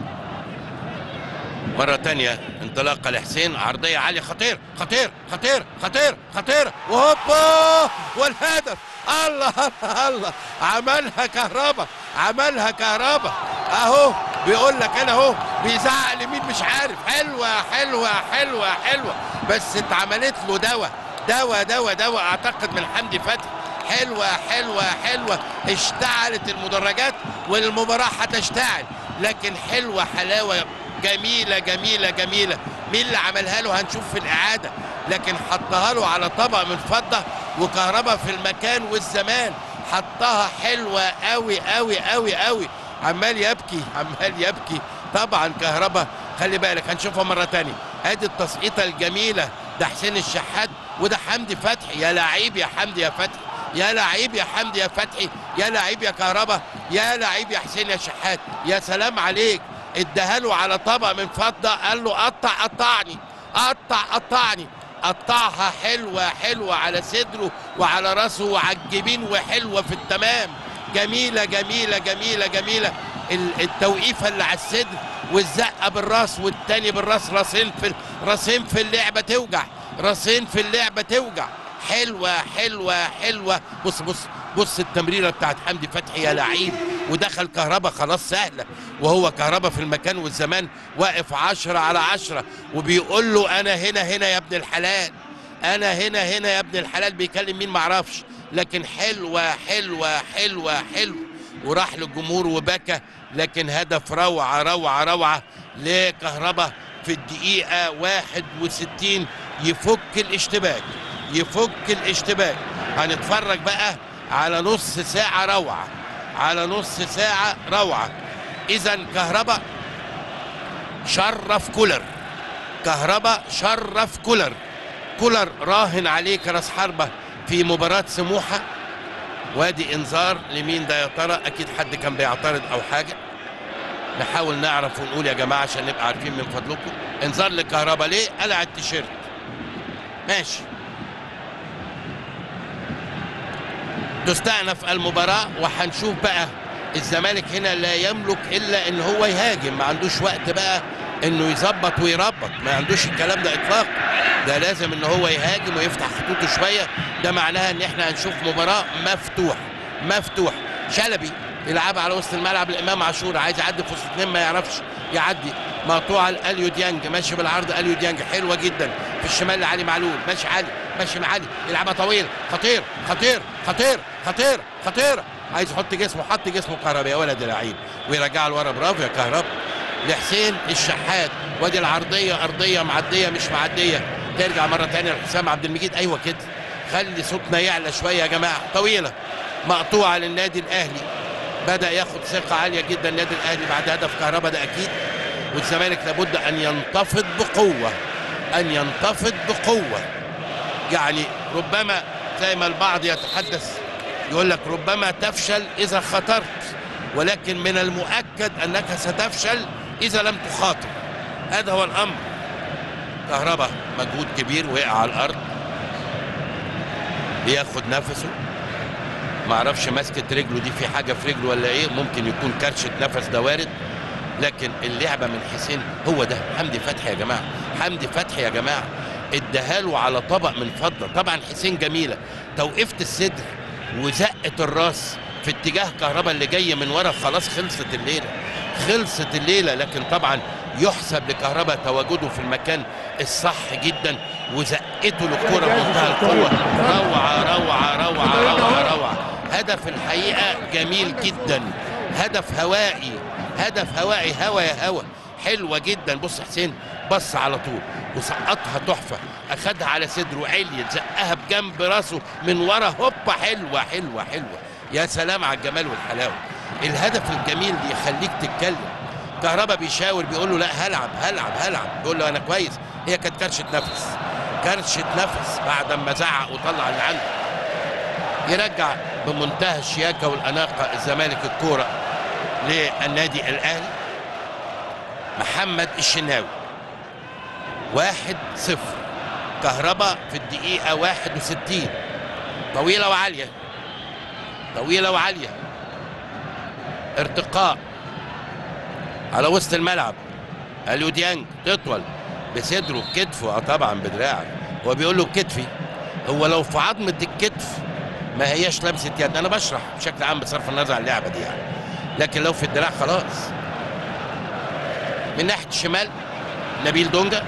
مرة تانية انطلاقة لحسين عرضية عالية خطير خطير خطير خطير خطير وهوبا والهدف الله الله الله عملها كهربا عملها كهربا اهو بيقول لك انا اهو بيزعق لمين مش عارف حلوة حلوة حلوة حلوة بس اتعملت له دواء دواء دواء دواء اعتقد من حمدي فتحي حلوة حلوة حلوة اشتعلت المدرجات والمباراة هتشتعل لكن حلوة حلاوة جميلة جميلة جميلة مين اللي عملها له هنشوف في الإعادة لكن حطها له على طبق من فضة وكهربا في المكان والزمان حطها حلوة قوي قوي قوي قوي عمال يبكي عمال يبكي طبعا كهربا خلي بالك هنشوفها مرة تانية ادي التسقيطة الجميلة ده حسين الشحات وده حمدي فتحي يا لعيب يا حمدي يا فتحي يا لعيب يا حمدي يا فتحي يا لعيب يا كهربا يا لعيب يا حسين يا شحات يا سلام عليك اداها له على طبق من فضه قال له قطع قطعني قطع قطعني قطعها حلوه حلوه على صدره وعلى راسه وعلى الجبين وحلوه في التمام جميله جميله جميله جميله التوقيفه اللي على الصدر والزقه بالراس والتاني بالراس راسين في راسين في اللعبه توجع راسين في اللعبه توجع حلوه حلوه حلوه بص بص بص التمريره بتاعت حمدي فتحي يا لعيب ودخل كهربا خلاص سهله وهو كهربا في المكان والزمان واقف عشرة على عشرة وبيقول له انا هنا هنا يا ابن الحلال انا هنا هنا يا ابن الحلال بيكلم مين معرفش لكن حلوه حلوه حلوه حلوه وراح للجمهور وبكى لكن هدف روعه روعه روعه لكهربا في الدقيقه 61 يفك الاشتباك يفك الاشتباك هنتفرج بقى على نص ساعة روعة على نص ساعة روعة إذا كهربا شرف كولر كهربا شرف كولر كولر راهن عليه كراس حربة في مباراة سموحة وادي انذار لمين ده يا ترى اكيد حد كان بيعترض او حاجه نحاول نعرف ونقول يا جماعه عشان نبقى عارفين من فضلكم انذار لكهربا ليه قلع التيشيرت ماشي تستأنف المباراة وهنشوف بقى الزمالك هنا لا يملك إلا إن هو يهاجم ما عندوش وقت بقى إنه يظبط ويربط ما عندوش الكلام ده إطلاق ده لازم إن هو يهاجم ويفتح خطوطه شوية ده معناها إن إحنا هنشوف مباراة مفتوح مفتوح شلبي يلعبها على وسط الملعب الإمام عاشور عايز يعدي في وسط اتنين ما يعرفش يعدي مقطوعه لاليو ديانج ماشي بالعرض اليو ديانج حلوه جدا في الشمال لعلي معلول ماشي علي ماشي مع علي يلعبها طويل خطير خطير خطير خطير خطير عايز يحط جسمه حط جسمه كهرباء يا ولد العيب ويرجعها لورا برافو يا كهرباء لحسين الشحات وادي العرضيه ارضيه معديه مش معديه ترجع مره ثانيه لحسام عبد المجيد ايوه كده خلي صوتنا يعلى شويه يا جماعه طويله مقطوعه للنادي الاهلي بدا ياخد ثقه عاليه جدا النادي الاهلي بعد هدف كهرباء ده اكيد والزمالك لابد ان ينتفض بقوه ان ينتفض بقوه يعني ربما زي ما البعض يتحدث يقول لك ربما تفشل اذا خطرت ولكن من المؤكد انك ستفشل اذا لم تخاطر هذا هو الامر كهرباء مجهود كبير وقع على الارض بياخد نفسه ما اعرفش ماسكه رجله دي في حاجه في رجله ولا ايه ممكن يكون كرشه نفس ده وارد لكن اللعبه من حسين هو ده حمدي فتحي يا جماعه حمدي فتحي يا جماعه اداها على طبق من فضه طبعا حسين جميله توقفه الصدر وزقه الراس في اتجاه كهرباء اللي جاي من ورا خلاص خلصت الليله خلصت الليله لكن طبعا يحسب لكهرباء تواجده في المكان الصح جدا وزقته للكره بمنتهى القوه روعه روعه روعه روعه روعه هدف الحقيقه جميل جدا هدف هوائي هدف هوائي هوا يا هوا حلوه جدا بص حسين بص على طول وسقطها تحفه اخدها على صدره عليت زقها بجنب راسه من ورا هوبا حلوه حلوه حلوه يا سلام على الجمال والحلاوه الهدف الجميل اللي يخليك تتكلم كهربا بيشاور بيقول له لا هلعب هلعب هلعب بيقول له انا كويس هي كانت كرشه نفس كرشه نفس بعد ما زعق وطلع اللي عنده يرجع بمنتهى الشياكه والاناقه الزمالك الكوره للنادي الاهلي محمد الشناوي واحد صفر كهربا في الدقيقة واحد وستين طويلة وعالية طويلة وعالية ارتقاء على وسط الملعب اليو ديانج تطول بصدره بكتفه اه طبعا بدراعه هو بيقول له بكتفي هو لو في عظمة الكتف ما هياش لمسة يد انا بشرح بشكل عام بصرف النظر عن اللعبة دي يعني لكن لو في الدراع خلاص من ناحية الشمال نبيل دونجا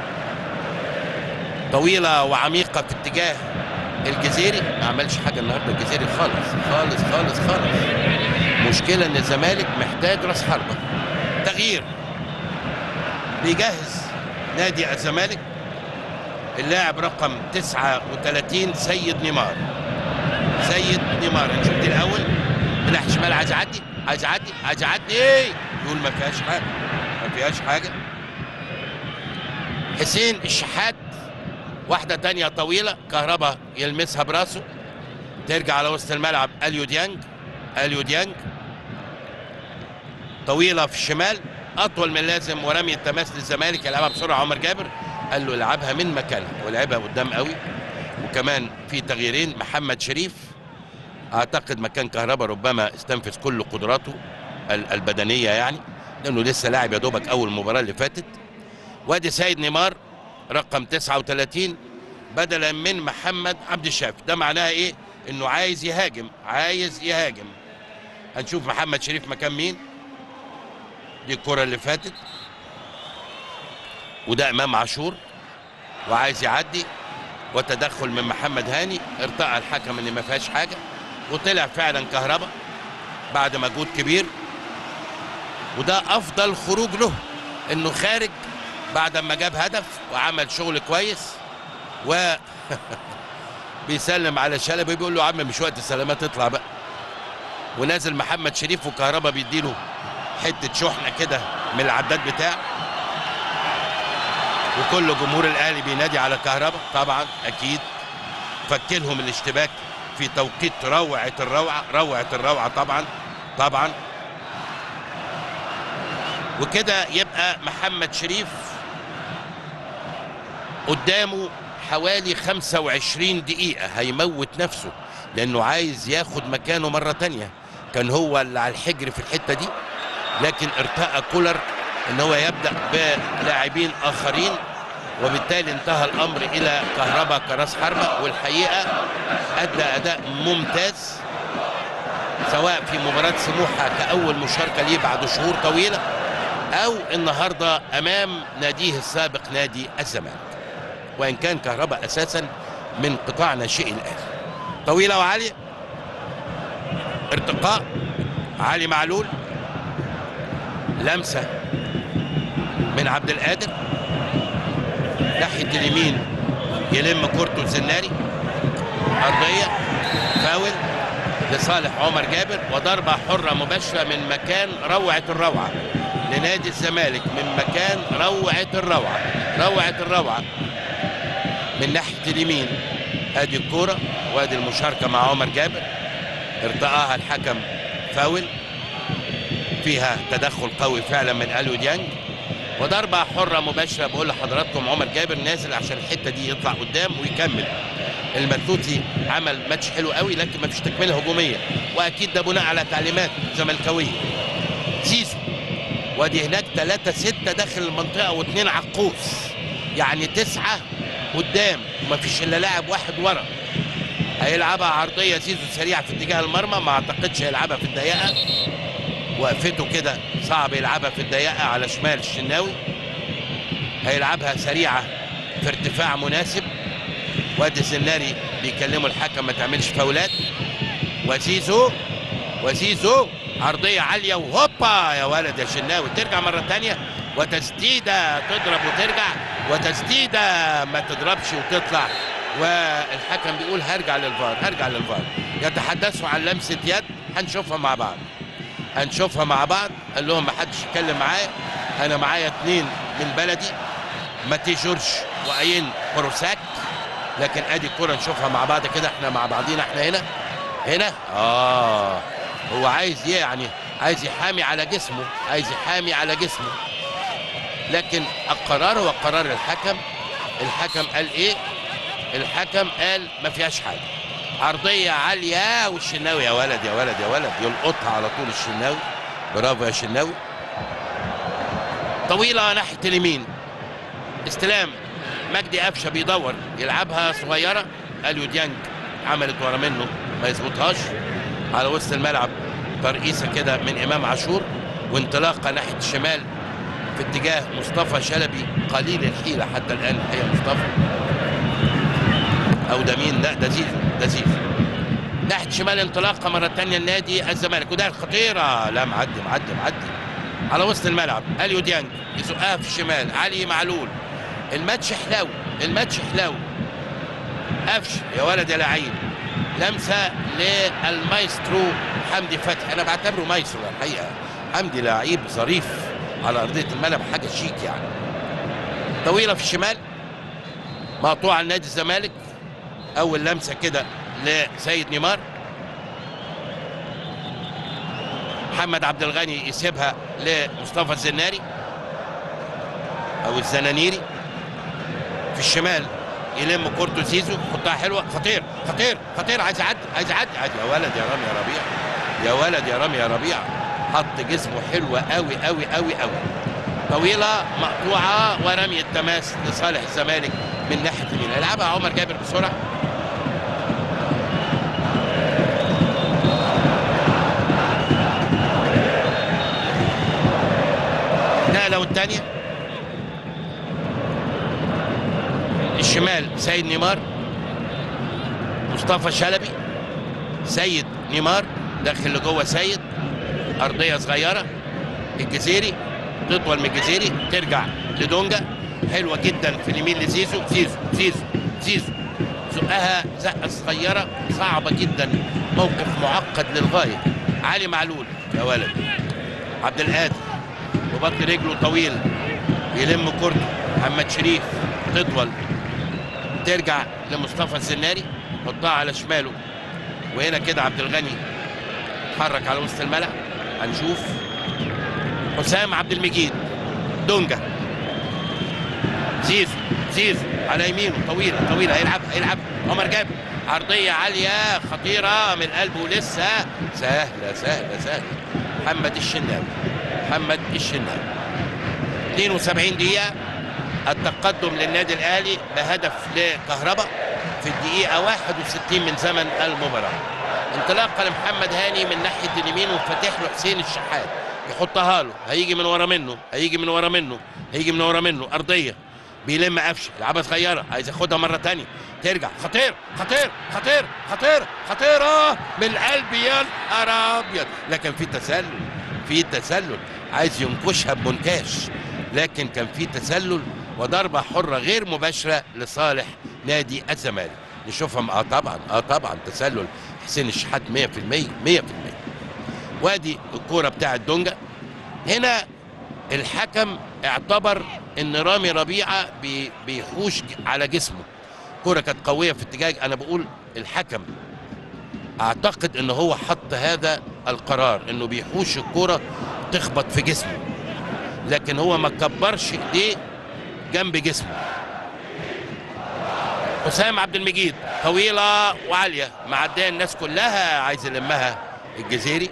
طويلة وعميقة في اتجاه الجزيري ما عملش حاجة النهاردة الجزيري خالص خالص خالص خالص مشكلة ان الزمالك محتاج راس حربة تغيير بيجهز نادي الزمالك اللاعب رقم 39 سيد نيمار سيد نيمار نشوف دي الاول من ناحية الشمال عايز يعدي عايز يعدي عايز يعدي ايه يقول ما فيهاش حاجة ما فيهاش حاجة حسين الشحات واحدة تانية طويلة كهربا يلمسها براسه ترجع على وسط الملعب اليو ديانج اليو ديانج طويلة في الشمال أطول من اللازم ورمي التماس للزمالك يلعبها بسرعة عمر جابر قال له العبها من مكانها ولعبها قدام قوي وكمان في تغييرين محمد شريف أعتقد مكان كهربا ربما استنفذ كل قدراته البدنية يعني لأنه لسه لاعب يا دوبك أول مباراة اللي فاتت وادي سيد نيمار رقم 39 بدلا من محمد عبد الشافي ده معناها ايه انه عايز يهاجم عايز يهاجم هنشوف محمد شريف مكان مين دي الكرة اللي فاتت وده امام عاشور وعايز يعدي وتدخل من محمد هاني ارتقى الحكم ان ما فيهاش حاجه وطلع فعلا كهربا بعد مجهود كبير وده افضل خروج له انه خارج بعد ما جاب هدف وعمل شغل كويس و بيسلم على شلبي بيقول له يا عم مش وقت السلامات اطلع بقى ونازل محمد شريف وكهربا بيديله حته شحنه كده من العداد بتاعه وكل جمهور الاهلي بينادي على كهربا طبعا اكيد فكلهم الاشتباك في توقيت روعه الروعه روعه الروعه طبعا طبعا وكده يبقى محمد شريف قدامه حوالي 25 دقيقة هيموت نفسه لأنه عايز ياخد مكانه مرة تانية كان هو اللي على الحجر في الحتة دي لكن ارتقى كولر ان هو يبدأ بلاعبين آخرين وبالتالي انتهى الأمر إلى كهربا كراس حربة والحقيقة أدى أداء ممتاز سواء في مباراة سموحة كأول مشاركة ليه بعد شهور طويلة او النهارده امام ناديه السابق نادي الزمالك وان كان كهرباء اساسا من قطاع ناشئي الاهلي طويله وعاليه ارتقاء علي معلول لمسه من عبد القادر ناحيه اليمين يلم كورته الزناري ارضيه فاول لصالح عمر جابر وضربه حره مباشره من مكان روعه الروعه لنادي الزمالك من مكان روعه الروعه روعه الروعه من ناحيه اليمين ادي الكوره وادي المشاركه مع عمر جابر ارتقاها الحكم فاول فيها تدخل قوي فعلا من اليو ديانج وضربه حره مباشره بقول لحضراتكم عمر جابر نازل عشان الحته دي يطلع قدام ويكمل المثوثي عمل ماتش حلو قوي لكن ما فيش تكمله هجوميه واكيد ده بناء على تعليمات زملكاويه سيسو وادي هناك 3 6 داخل المنطقه واثنين عقوس يعني تسعه قدام وما فيش الا لاعب واحد ورا هيلعبها عرضيه زيزو سريعه في اتجاه المرمى ما اعتقدش هيلعبها في الضيقه وقفته كده صعب يلعبها في الضيقه على شمال الشناوي هيلعبها سريعه في ارتفاع مناسب وادي الزناري بيكلموا الحكم ما تعملش فاولات وزيزو وزيزو عرضيه عاليه وهوبا يا ولد يا شناوي ترجع مره ثانيه وتسديده تضرب وترجع وتسديده ما تضربش وتطلع والحكم بيقول هرجع للفار هرجع للفار يتحدثوا عن لمسه يد هنشوفها مع بعض هنشوفها مع بعض قال لهم ما حدش يتكلم معايا انا معايا اثنين من بلدي ماتي جورج واين بروساك لكن ادي الكره نشوفها مع بعض كده احنا مع بعضينا احنا هنا هنا اه هو عايز يعني عايز يحامي على جسمه عايز يحامي على جسمه لكن القرار هو قرار الحكم الحكم قال ايه الحكم قال ما فيهاش حاجه عرضيه عاليه والشناوي يا ولد يا ولد يا ولد يلقطها على طول الشناوي برافو يا شناوي طويله ناحيه اليمين استلام مجدي قفشه بيدور يلعبها صغيره اليو ديانج عملت ورا منه ما يظبطهاش على وسط الملعب ترقيصه كده من امام عاشور وانطلاقه ناحيه الشمال في اتجاه مصطفى شلبي قليل الحيله حتى الان هي مصطفى او ده مين لا ده زيزو ده زيزو ناحيه شمال انطلاقه مره ثانيه النادي الزمالك وده خطيره لا معدي معدي معدي على وسط الملعب اليو ديانج يزقها في الشمال علي معلول الماتش حلاو الماتش حلاو قفش يا ولد يا لعيب لمسه للمايسترو حمدي فتحي انا بعتبره مايسترو الحقيقه حمدي لعيب ظريف على ارضيه الملعب حاجه شيك يعني طويله في الشمال مقطوعه لنادي الزمالك اول لمسه كده لسيد نيمار محمد عبد الغني يسيبها لمصطفى الزناري او الزنانيري في الشمال يلم كورتو زيزو حطها حلوه خطير خطير خطير عايز يعدي عايز يعدي عايز يا ولد يا رامي يا ربيع يا ولد يا رامي يا ربيع حط جسمه حلوه قوي قوي قوي قوي طويله مقطوعه ورمي التماس لصالح الزمالك من ناحيه اليمين يلعبها عمر جابر بسرعه نقله والثانيه الشمال سيد نيمار مصطفى شلبي سيد نيمار داخل لجوه سيد ارضيه صغيره الجزيري تطول من الجزيري ترجع لدونجا حلوه جدا في اليمين لزيزو زيزو زيزو زيزو زقها زقه صغيره صعبه جدا موقف معقد للغايه علي معلول يا ولد عبد القادر وبطن رجله طويل يلم كورته محمد شريف تطول ترجع لمصطفى الزناري حطها على شماله وهنا كده عبد الغني اتحرك على وسط الملعب هنشوف حسام عبد المجيد دونجا زيزو زيزو على يمينه طويله طويله هيلعبها هيلعبها عمر جابر عرضيه عاليه خطيره من قلبه لسه سهله سهله سهله محمد الشناوي محمد الشناوي 72 دقيقه التقدم للنادي الاهلي بهدف لكهرباء في الدقيقه 61 من زمن المباراه انطلاقه لمحمد هاني من ناحيه اليمين وفاتح له حسين الشحات يحطها له هيجي من ورا منه هيجي من ورا منه هيجي من ورا منه ارضيه بيلم قفشه لعبه صغيره عايز ياخدها مره تانية ترجع خطير خطير خطير خطير خطيره من القلب يا نهار ابيض لكن في تسلل في تسلل عايز ينكشها بمنكاش لكن كان في تسلل وضربه حره غير مباشره لصالح نادي الزمالك نشوفهم اه طبعا اه طبعا تسلل حسين الشحات 100% 100% وادي الكوره بتاعت دونجا هنا الحكم اعتبر ان رامي ربيعه بي- بيحوش على جسمه كرة كانت قوية في اتجاه انا بقول الحكم اعتقد ان هو حط هذا القرار انه بيحوش الكرة تخبط في جسمه لكن هو ما كبرش ايديه جنب جسمه حسام عبد المجيد طويلة وعالية معدية الناس كلها عايز يلمها الجزيري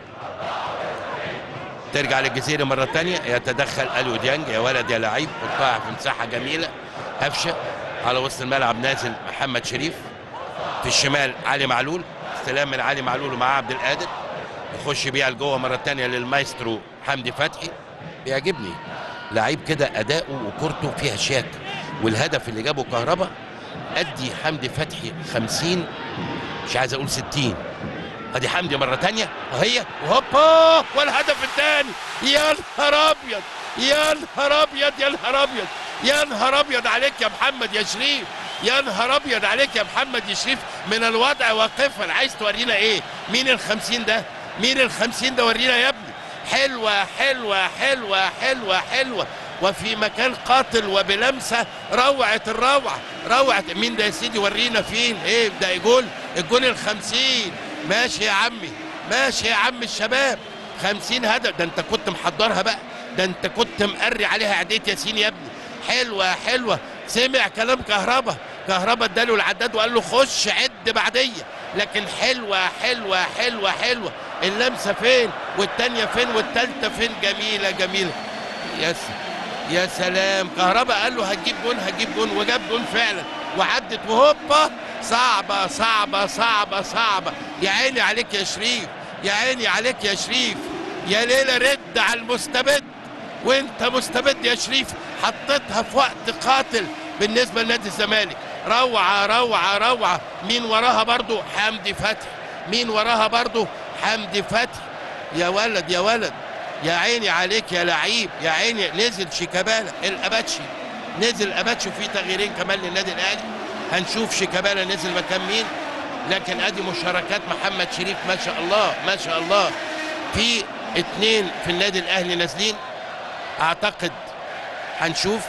ترجع للجزيرة مرة تانية يتدخل أليو ديانج يا ولد يا لعيب حطها في مساحة جميلة هفشة على وسط الملعب نازل محمد شريف في الشمال علي معلول استلام من علي معلول ومعاه عبد القادر يخش بيها لجوه مرة تانية للمايسترو حمدي فتحي بيعجبني لعيب كده أداؤه وكورته فيها شياكة والهدف اللي جابه كهربا أدي حمدي فتحي 50 مش عايز أقول 60 ادي حمدي مره تانية وهي وهوبا والهدف الثاني يا نهار ابيض يا نهار ابيض يا نهار ابيض يا نهار ابيض عليك يا محمد يا شريف يا نهار ابيض عليك يا محمد يا شريف من الوضع واقفا عايز تورينا ايه مين الخمسين ده مين الخمسين ده ورينا يا ابني حلوة حلوة حلوة حلوة حلوة وفي مكان قاتل وبلمسة روعة الروعة روعة مين ده يا سيدي ورينا فين ايه ده جول الجول الخمسين ماشي يا عمي ماشي يا عم الشباب خمسين هدف ده انت كنت محضرها بقى ده انت كنت مقري عليها عديت ياسين يا ابني حلوة حلوة سمع كلام كهربا كهربا اداله العداد وقال له خش عد بعدية لكن حلوة حلوة حلوة حلوة اللمسة فين والتانية فين والتالتة فين جميلة جميلة يا س... يا سلام كهربا قال له هتجيب جون هتجيب جون وجاب جون فعلا وعدت وهوبا صعبة صعبة صعبة صعبة يا عيني عليك يا شريف يا عيني عليك يا شريف يا ليلى رد على المستبد وانت مستبد يا شريف حطيتها في وقت قاتل بالنسبة لنادي الزمالك روعة روعة روعة مين وراها برضو حمدي فتحي مين وراها برضو حمدي فتحي يا ولد يا ولد يا عيني عليك يا لعيب يا عيني نزل شيكابالا الاباتشي نزل اباتشي في تغييرين كمان للنادي الاهلي هنشوف شيكابالا نزل مكان مين لكن ادي مشاركات محمد شريف ما شاء الله ما شاء الله في اتنين في النادي الاهلي نازلين اعتقد هنشوف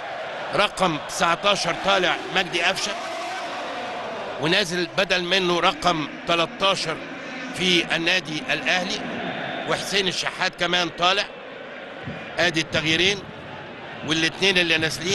رقم 19 طالع مجدي قفشه ونازل بدل منه رقم 13 في النادي الاهلي وحسين الشحات كمان طالع ادي التغييرين والاثنين اللي نازلين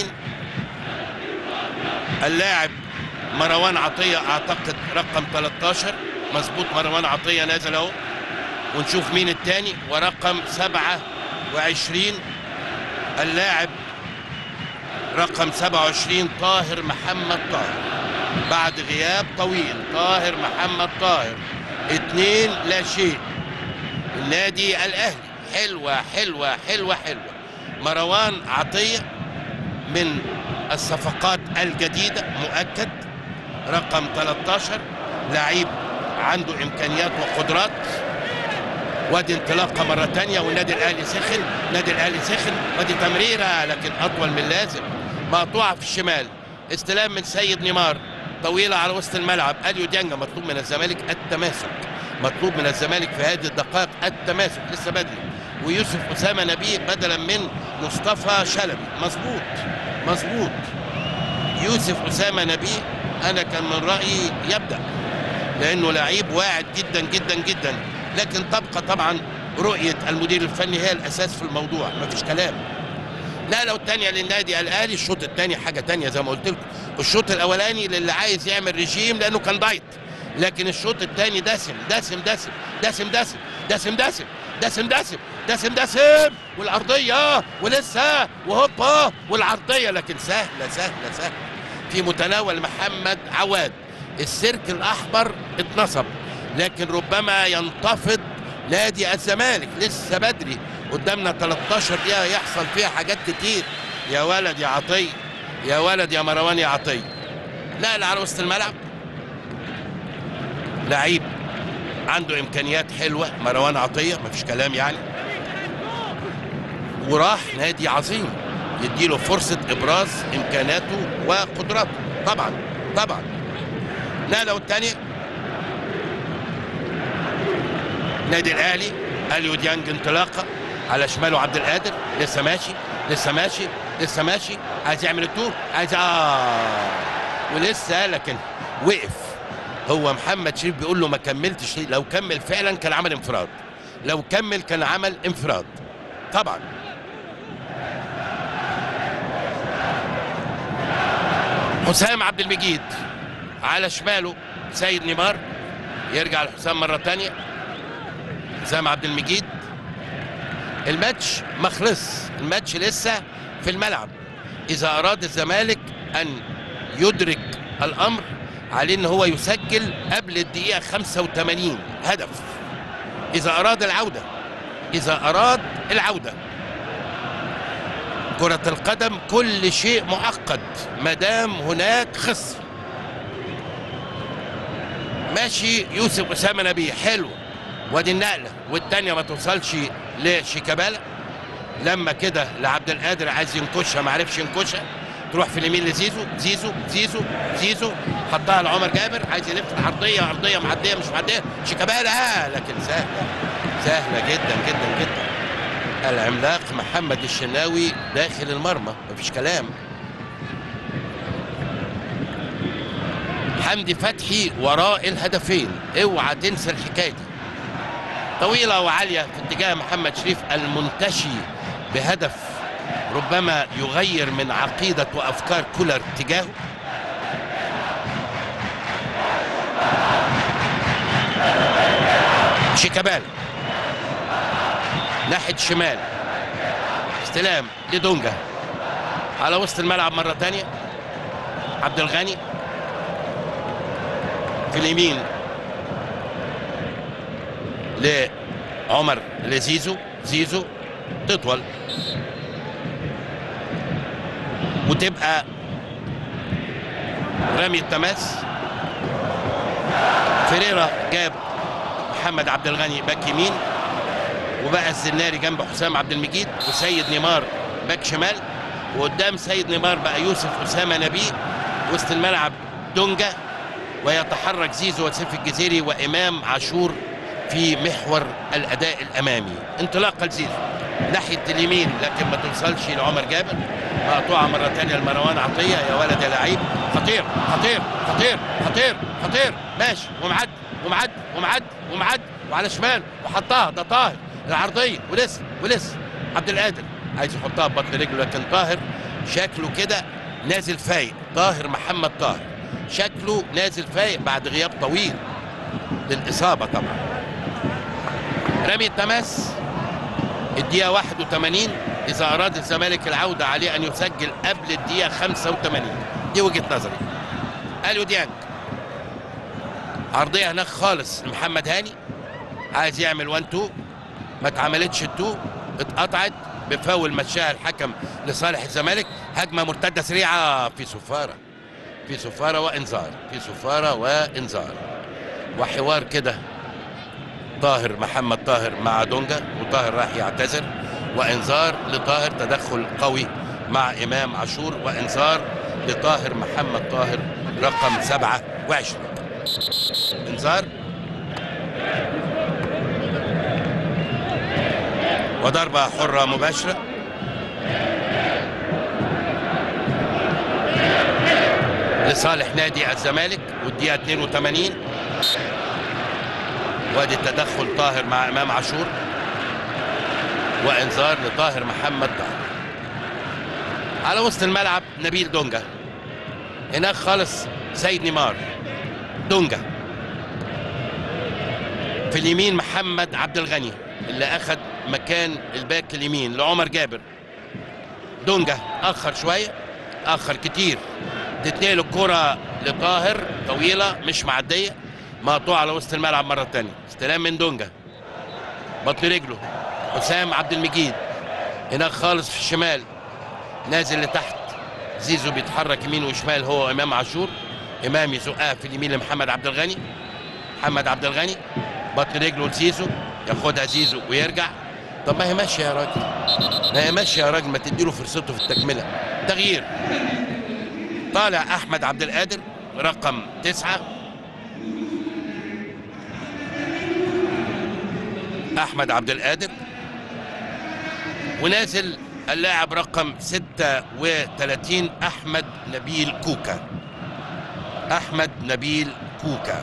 اللاعب مروان عطية اعتقد رقم 13 مظبوط مروان عطية نازل اهو ونشوف مين التاني ورقم 27 اللاعب رقم 27 طاهر محمد طاهر بعد غياب طويل طاهر محمد طاهر اتنين لا شيء النادي الاهلي حلوه حلوه حلوه حلوه مروان عطيه من الصفقات الجديده مؤكد رقم 13 لعيب عنده امكانيات وقدرات وادي انطلاقه مره تانية والنادي الاهلي سخن النادي الاهلي سخن وادي تمريره لكن اطول من اللازم مقطوعه في الشمال استلام من سيد نيمار طويله على وسط الملعب اليو ديانجا مطلوب من الزمالك التماسك مطلوب من الزمالك في هذه الدقائق التماسك لسه بدري ويوسف اسامه نبيه بدلا من مصطفى شلبي مظبوط مظبوط يوسف اسامه نبيه انا كان من رايي يبدا لانه لعيب واعد جدا جدا جدا لكن تبقى طبعا رؤيه المدير الفني هي الاساس في الموضوع مفيش كلام لا لو الثانيه للنادي الاهلي الشوط الثاني حاجه ثانيه زي ما قلت لكم الشوط الاولاني للي عايز يعمل ريجيم لانه كان دايت لكن الشوط الثاني دسم دسم دسم دسم دسم دسم دسم دسم دسم دسم دسم والارضيه ولسه وهوبا والعرضيه لكن سهله سهله سهله في متناول محمد عواد السيرك الاحمر اتنصب لكن ربما ينتفض نادي الزمالك لسه بدري قدامنا 13 دقيقه يحصل فيها حاجات كتير يا ولد يا عطيه يا ولد يا مروان يا عطيه لا لا على وسط الملعب لعيب عنده امكانيات حلوه مروان عطيه مفيش كلام يعني وراح نادي عظيم يديله فرصه ابراز امكاناته وقدراته طبعا طبعا نقله والثانيه نادي الاهلي اليو ديانج انطلاقه على شماله عبد القادر لسه ماشي لسه ماشي لسه ماشي عايز يعمل التور عايز اه ولسه لكن وقف هو محمد شريف بيقول له ما كملتش ليه؟ لو كمل فعلا كان عمل انفراد لو كمل كان عمل انفراد طبعا حسام عبد المجيد على شماله سيد نيمار يرجع لحسام مرة تانية حسام عبد المجيد الماتش ما خلص الماتش لسه في الملعب إذا أراد الزمالك أن يدرك الأمر عليه ان هو يسجل قبل الدقيقة 85 هدف إذا أراد العودة إذا أراد العودة كرة القدم كل شيء معقد ما دام هناك خصم ماشي يوسف أسامة نبيه حلو وادي النقلة والتانية ما توصلش لشيكابالا لما كده لعبد القادر عايز ينكشها ما عرفش ينكشها تروح في اليمين لزيزو زيزو زيزو زيزو حطها لعمر جابر عايز يلف العرضيه عرضيه معديه مش معديه شيكابالا آه لكن سهله سهله جدا جدا جدا العملاق محمد الشناوي داخل المرمى مفيش كلام حمدي فتحي وراء الهدفين اوعى تنسى الحكايه دي طويله وعاليه في اتجاه محمد شريف المنتشي بهدف ربما يغير من عقيدة وأفكار كولر تجاهه شيكابالا ناحية الشمال استلام لدونجا على وسط الملعب مرة تانية عبد الغني في اليمين لعمر لزيزو زيزو تطول وتبقى رمي التماس فيريرا جاب محمد عبد الغني باك يمين وبقى الزناري جنب حسام عبد المجيد وسيد نيمار باك شمال وقدام سيد نيمار بقى يوسف اسامه نبيه وسط الملعب دونجا ويتحرك زيزو وسيف الجزيري وامام عاشور في محور الاداء الامامي انطلاقه لزيزو ناحيه اليمين لكن ما توصلش لعمر جابر مقطوعه مره ثانيه لمروان عطيه يا ولد يا لعيب خطير خطير خطير خطير خطير ماشي ومعد ومعد ومعد ومعد وعلى شمال وحطها ده طاهر العرضيه ولسه ولسه عبد القادر عايز يحطها ببطن رجله لكن طاهر شكله كده نازل فايق طاهر محمد طاهر شكله نازل فايق بعد غياب طويل للاصابه طبعا رمي التماس الدقيقة 81 إذا أراد الزمالك العودة عليه أن يسجل قبل الدقيقة 85 دي وجهة نظري أليو ديانج عرضية هناك خالص لمحمد هاني عايز يعمل 1 2 ما اتعملتش 2 اتقطعت بفاول مشاها الحكم لصالح الزمالك هجمة مرتدة سريعة في صفارة في صفارة وإنذار في صفارة وإنذار وحوار كده طاهر محمد طاهر مع دونجا وطاهر راح يعتذر وانذار لطاهر تدخل قوي مع امام عاشور وانذار لطاهر محمد طاهر رقم 27 انذار وضربة حرة مباشرة لصالح نادي الزمالك والدقيقة 82 وادي التدخل طاهر مع امام عاشور وانذار لطاهر محمد طاهر على وسط الملعب نبيل دونجا هناك خالص سيد نيمار دونجا في اليمين محمد عبد الغني اللي اخذ مكان الباك اليمين لعمر جابر دونجا اخر شويه اخر كتير تتنقل الكره لطاهر طويله مش معديه مقطوع على وسط الملعب مرة تانية استلام من دونجا بطن رجله حسام عبد المجيد هناك خالص في الشمال نازل لتحت زيزو بيتحرك يمين وشمال هو وامام عاشور امام يزقها في اليمين لمحمد عبد الغني محمد عبد الغني بطن رجله لزيزو ياخدها زيزو ويرجع طب ما هي ماشيه يا راجل ما هي ماشيه يا راجل ما تديله فرصته في التكمله تغيير طالع احمد عبد القادر رقم تسعة احمد عبد القادر ونازل اللاعب رقم 36 احمد نبيل كوكا احمد نبيل كوكا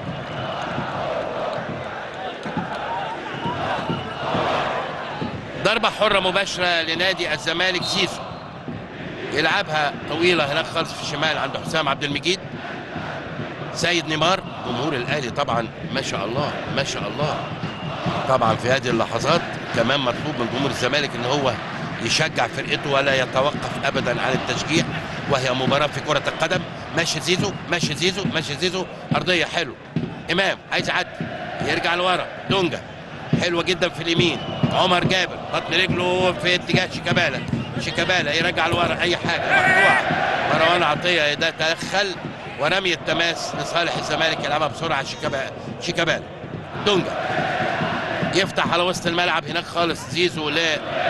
ضربة حرة مباشرة لنادي الزمالك زيزو يلعبها طويلة هناك خالص في الشمال عند حسام عبد المجيد سيد نيمار جمهور الاهلي طبعا ما شاء الله ما شاء الله طبعا في هذه اللحظات كمان مطلوب من جمهور الزمالك ان هو يشجع فرقته ولا يتوقف ابدا عن التشجيع وهي مباراه في كره القدم ماشي زيزو ماشي زيزو ماشي زيزو ارضيه حلو امام عايز يعدي يرجع لورا دونجا حلوه جدا في اليمين عمر جابر بطن رجله في اتجاه شيكابالا شيكابالا يرجع لورا اي حاجه مقطوعه مروان عطيه يتدخل ورمي التماس لصالح الزمالك يلعبها بسرعه شيكابالا شيكابالا دونجا يفتح على وسط الملعب هناك خالص زيزو ل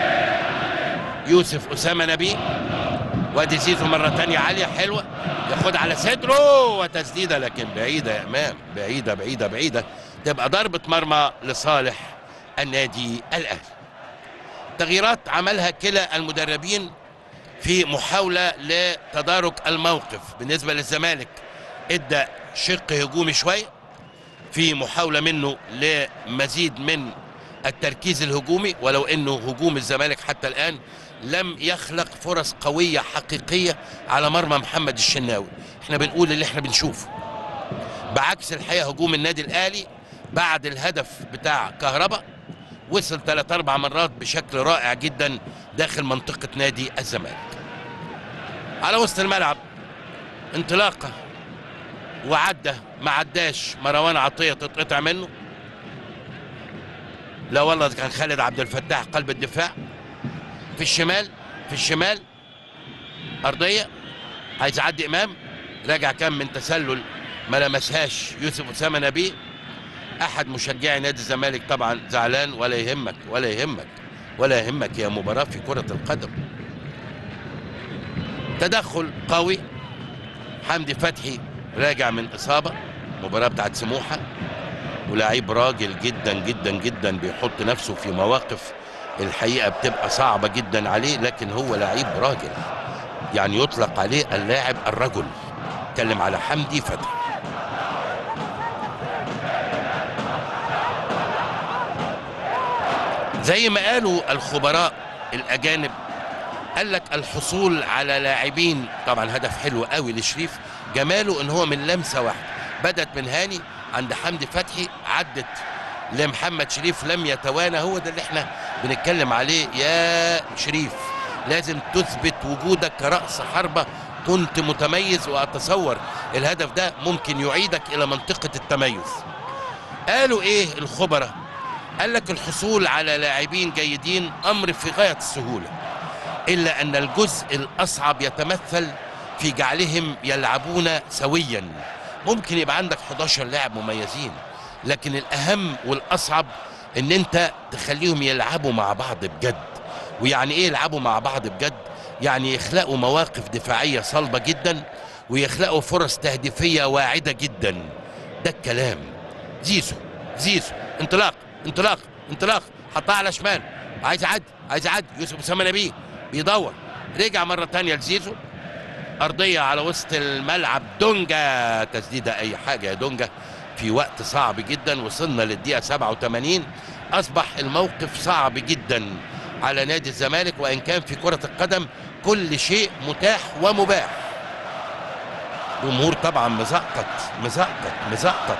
يوسف اسامه نبي وادي زيزو مره تانية عاليه حلوه ياخدها على صدره وتسديده لكن بعيده يا امام بعيده بعيده بعيده تبقى ضربه مرمى لصالح النادي الاهلي تغييرات عملها كلا المدربين في محاوله لتدارك الموقف بالنسبه للزمالك ادى شق هجومي شويه في محاوله منه لمزيد من التركيز الهجومي ولو انه هجوم الزمالك حتى الان لم يخلق فرص قويه حقيقيه على مرمى محمد الشناوي احنا بنقول اللي احنا بنشوفه بعكس الحقيقه هجوم النادي الاهلي بعد الهدف بتاع كهربا وصل ثلاث اربع مرات بشكل رائع جدا داخل منطقه نادي الزمالك على وسط الملعب انطلاقه وعدى ما عداش مروان عطيه تتقطع منه لا والله كان خالد عبد الفتاح قلب الدفاع في الشمال في الشمال ارضيه عايز يعدي امام راجع كان من تسلل ما لمسهاش يوسف اسامه نبيه احد مشجعي نادي الزمالك طبعا زعلان ولا يهمك ولا يهمك ولا يهمك يا مباراه في كره القدم تدخل قوي حمدي فتحي راجع من اصابه مباراه بتاعت سموحه ولاعيب راجل جدا جدا جدا بيحط نفسه في مواقف الحقيقه بتبقى صعبه جدا عليه لكن هو لعيب راجل يعني يطلق عليه اللاعب الرجل اتكلم على حمدي فتحي زي ما قالوا الخبراء الاجانب قال لك الحصول على لاعبين طبعا هدف حلو قوي لشريف جماله ان هو من لمسه واحده بدت من هاني عند حمدي فتحي عدت لمحمد شريف لم يتوانى هو ده اللي احنا بنتكلم عليه يا شريف لازم تثبت وجودك كرأس حربة كنت متميز واتصور الهدف ده ممكن يعيدك الى منطقة التميز قالوا ايه الخبراء قال لك الحصول على لاعبين جيدين امر في غاية السهولة الا ان الجزء الاصعب يتمثل في جعلهم يلعبون سويا ممكن يبقى عندك 11 لاعب مميزين لكن الاهم والاصعب ان انت تخليهم يلعبوا مع بعض بجد ويعني ايه يلعبوا مع بعض بجد يعني يخلقوا مواقف دفاعيه صلبه جدا ويخلقوا فرص تهديفيه واعده جدا ده الكلام زيزو زيزو انطلاق انطلاق انطلاق حطها على شمال عايز يعدي عايز يعدي يوسف اسامه نبيه بيدور رجع مره تانية لزيزو ارضيه على وسط الملعب دونجا تسديده اي حاجه يا دونجا في وقت صعب جدا وصلنا للدقيقه 87 اصبح الموقف صعب جدا على نادي الزمالك وان كان في كره القدم كل شيء متاح ومباح جمهور طبعا مزقط مزقط مزقط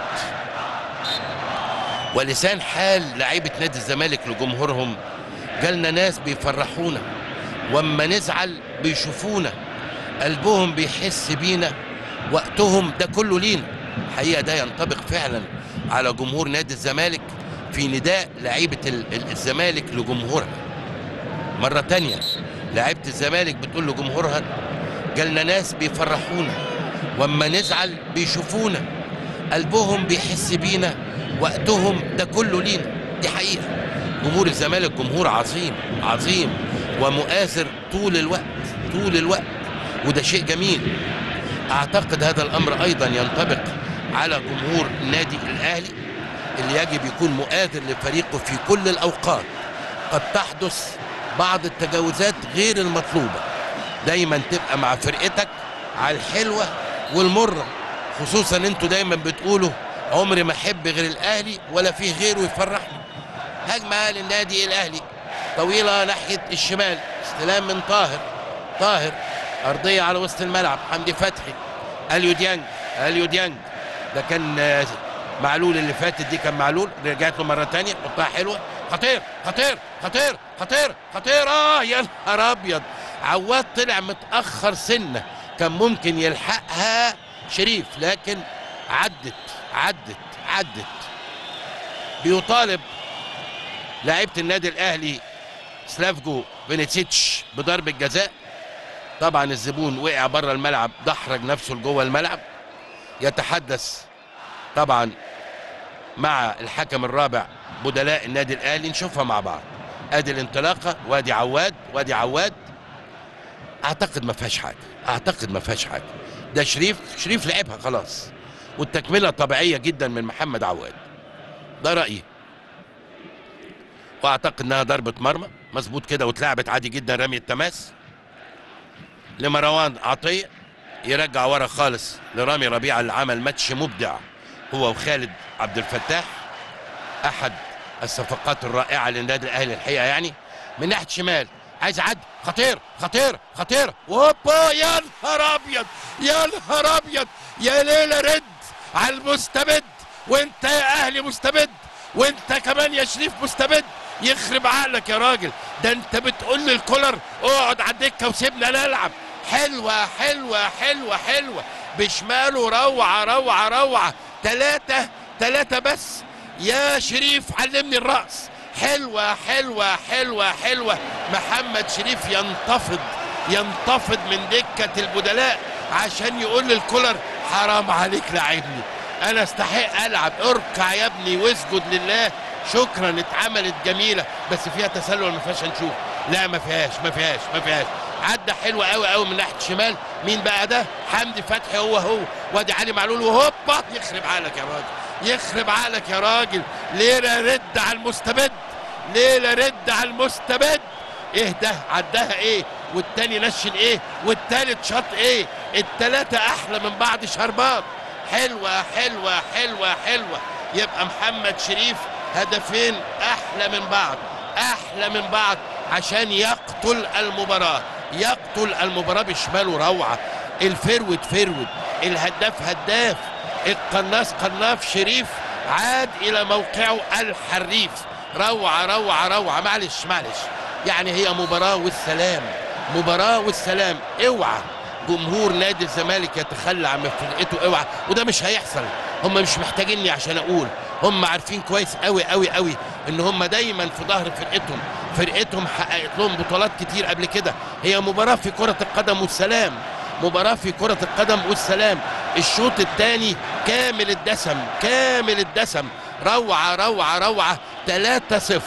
ولسان حال لعيبه نادي الزمالك لجمهورهم جالنا ناس بيفرحونا واما نزعل بيشوفونا قلبهم بيحس بينا وقتهم ده كله لينا الحقيقه ده ينطبق فعلا على جمهور نادي الزمالك في نداء لعيبه ال- ال- الزمالك لجمهورها مره تانية لعيبه الزمالك بتقول لجمهورها جالنا ناس بيفرحونا واما نزعل بيشوفونا قلبهم بيحس بينا وقتهم ده كله لينا دي حقيقه جمهور الزمالك جمهور عظيم عظيم ومؤثر طول الوقت طول الوقت وده شيء جميل اعتقد هذا الامر ايضا ينطبق على جمهور النادي الاهلي اللي يجب يكون مؤثر لفريقه في كل الاوقات قد تحدث بعض التجاوزات غير المطلوبه دايما تبقى مع فرقتك على الحلوه والمره خصوصا انتوا دايما بتقولوا عمري ما احب غير الاهلي ولا فيه غيره يفرحني هجمه للنادي الاهلي طويله ناحيه الشمال استلام من طاهر طاهر ارضيه على وسط الملعب حمدي فتحي اليو ديانج اليو ديانج ده كان آه، معلول اللي فاتت دي كان معلول رجعت له مره تانية حطها حلوه خطير خطير خطير خطير خطير اه يا نهار ابيض عواد طلع متاخر سنه كان ممكن يلحقها شريف لكن عدت عدت عدت بيطالب لاعيبه النادي الاهلي سلافجو فينيتسيتش بضربه جزاء طبعا الزبون وقع بره الملعب دحرج نفسه لجوه الملعب يتحدث طبعا مع الحكم الرابع بدلاء النادي الاهلي نشوفها مع بعض ادي الانطلاقه وادي عواد وادي عواد اعتقد ما فيهاش حاجه اعتقد ما فيهاش حاجه ده شريف شريف لعبها خلاص والتكمله طبيعيه جدا من محمد عواد ده رايي واعتقد انها ضربه مرمى مظبوط كده واتلعبت عادي جدا رمي التماس لمروان عطيه يرجع ورا خالص لرامي ربيعه اللي عمل ماتش مبدع هو وخالد عبد الفتاح احد الصفقات الرائعه للنادي الاهلي الحقيقه يعني من ناحيه شمال عايز عد خطير خطير خطير وهوبا يا نهار ابيض يا نهار ابيض يا ليله رد على المستبد وانت يا اهلي مستبد وانت كمان يا شريف مستبد يخرب عقلك يا راجل ده انت بتقول للكولر اقعد على الدكه وسيبنا نلعب حلوه حلوه حلوه حلوه بشماله روعه روعه روعه ثلاثه ثلاثه بس يا شريف علمني الرأس حلوة حلوة حلوة حلوة محمد شريف ينتفض ينتفض من دكة البدلاء عشان يقول للكولر حرام عليك لعبني انا استحق العب اركع يا ابني واسجد لله شكرا اتعملت جميله بس فيها تسلل ما فيهاش هنشوف لا ما فيهاش ما فيهاش ما فيهاش عدى حلو قوي قوي من ناحيه الشمال مين بقى ده حمدي فتحي هو هو وادي علي معلول وهوبا يخرب عقلك يا راجل يخرب عقلك يا راجل ليله رد على المستبد ليله رد على المستبد ايه ده عداها ايه والتاني نشن ايه والتالت شاط ايه التلاتة احلى من بعض شربات حلوة حلوة حلوة حلوة يبقى محمد شريف هدفين احلى من بعض احلى من بعض عشان يقتل المباراة يقتل المباراة بشماله روعة الفرود فرود الهداف هداف القناص قناف شريف عاد الى موقعه الحريف روعة روعة روعة معلش معلش يعني هي مباراة والسلام مباراة والسلام اوعى جمهور نادي الزمالك يتخلى عن فرقته اوعى وده مش هيحصل هم مش محتاجيني عشان اقول هم عارفين كويس قوي قوي قوي ان هم دايما في ظهر فرقتهم فرقتهم حققت لهم بطولات كتير قبل كده هي مباراة في كرة القدم والسلام مباراة في كرة القدم والسلام الشوط الثاني كامل الدسم كامل الدسم روعة روعة روعة 3 0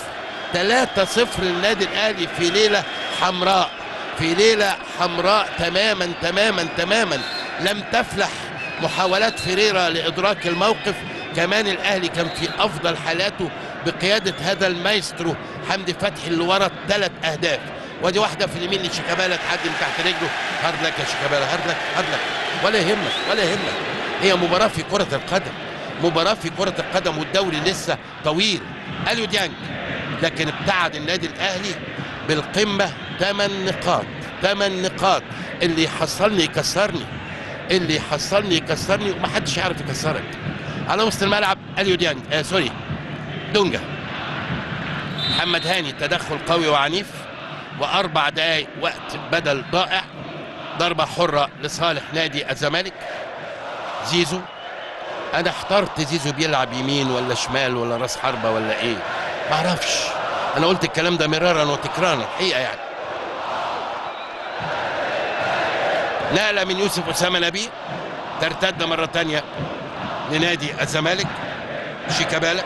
3 0 للنادي الاهلي في ليلة حمراء في ليلة حمراء تماما تماما تماما لم تفلح محاولات فيريرا لإدراك الموقف كمان الأهلي كان في أفضل حالاته بقيادة هذا المايسترو حمدي فتحي اللي ورا ثلاث أهداف ودي واحدة في اليمين لشيكابالا تعدي من تحت رجله هارد لك يا شيكابالا هارد لك هارد لك ولا يهمك ولا يهمك هي مباراة في كرة القدم مباراة في كرة القدم والدوري لسه طويل اليو ديانج لكن ابتعد النادي الأهلي بالقمة ثمان نقاط ثمان نقاط اللي يحصلني يكسرني اللي يحصلني يكسرني ومحدش يعرف يكسرك على وسط الملعب اليو ديانج آه سوري دونجا محمد هاني تدخل قوي وعنيف واربع دقائق وقت بدل ضائع ضربه حره لصالح نادي الزمالك زيزو انا احترت زيزو بيلعب يمين ولا شمال ولا راس حربه ولا ايه ما اعرفش انا قلت الكلام ده مرارا وتكرارا الحقيقه يعني نقله من يوسف اسامه نبيه ترتد مره تانية لنادي الزمالك شيكابالا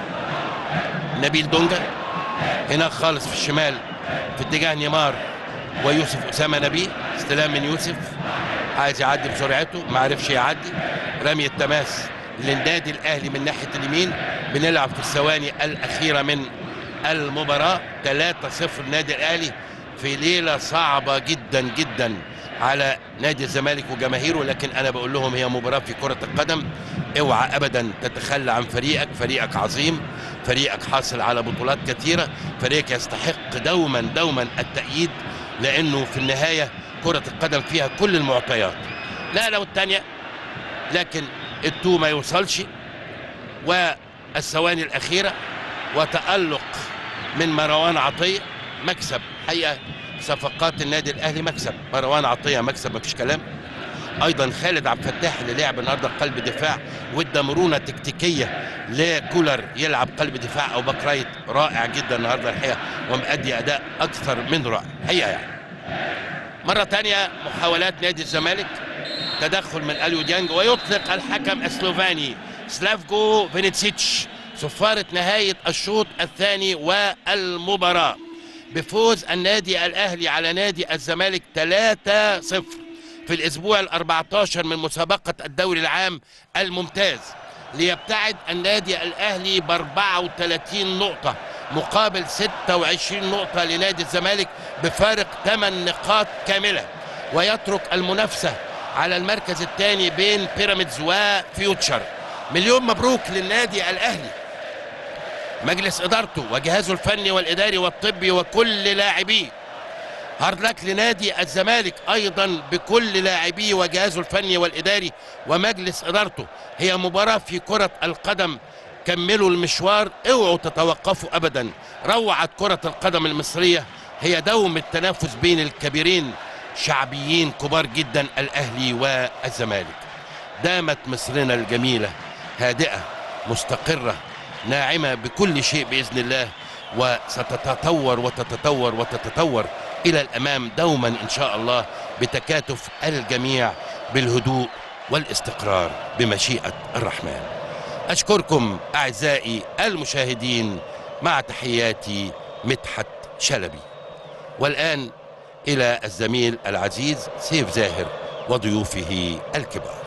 نبيل دونجا هناك خالص في الشمال في اتجاه نيمار ويوسف اسامه نبيه استلام من يوسف عايز يعدي بسرعته ما عرفش يعدي رمي التماس للنادي الاهلي من ناحيه اليمين بنلعب في الثواني الاخيره من المباراه 3-0 النادي الاهلي في ليله صعبه جدا جدا على نادي الزمالك وجماهيره لكن انا بقول لهم هي مباراه في كره القدم اوعى ابدا تتخلى عن فريقك فريقك عظيم فريقك حاصل على بطولات كثيره فريقك يستحق دوما دوما التأييد لانه في النهايه كره القدم فيها كل المعطيات لا لو الثانيه لكن التو ما يوصلش والثواني الاخيره وتالق من مروان عطيه مكسب حقيقه صفقات النادي الاهلي مكسب مروان عطيه مكسب مفيش كلام ايضا خالد عبد الفتاح اللي لعب النهارده قلب دفاع وادى مرونه تكتيكيه لكولر يلعب قلب دفاع او باك رايت رائع جدا النهارده الحقيقه ومؤدي اداء اكثر من رائع حقيقه يعني مره ثانيه محاولات نادي الزمالك تدخل من اليو ديانج ويطلق الحكم السلوفاني سلافجو فينيتسيتش صفارة نهاية الشوط الثاني والمباراة بفوز النادي الأهلي على نادي الزمالك 3-0 في الأسبوع ال 14 من مسابقة الدوري العام الممتاز ليبتعد النادي الأهلي ب 34 نقطة مقابل 26 نقطة لنادي الزمالك بفارق 8 نقاط كاملة ويترك المنافسة على المركز الثاني بين بيراميدز وفيوتشر مليون مبروك للنادي الأهلي مجلس إدارته وجهازه الفني والإداري والطبي وكل لاعبيه هارد لك لنادي الزمالك ايضا بكل لاعبيه وجهازه الفني والاداري ومجلس ادارته هي مباراه في كره القدم كملوا المشوار اوعوا تتوقفوا ابدا روعت كره القدم المصريه هي دوم التنافس بين الكبيرين شعبيين كبار جدا الاهلي والزمالك دامت مصرنا الجميله هادئه مستقره ناعمه بكل شيء باذن الله وستتطور وتتطور وتتطور الى الامام دوما ان شاء الله بتكاتف الجميع بالهدوء والاستقرار بمشيئه الرحمن. اشكركم اعزائي المشاهدين مع تحياتي مدحت شلبي. والان الى الزميل العزيز سيف زاهر وضيوفه الكبار.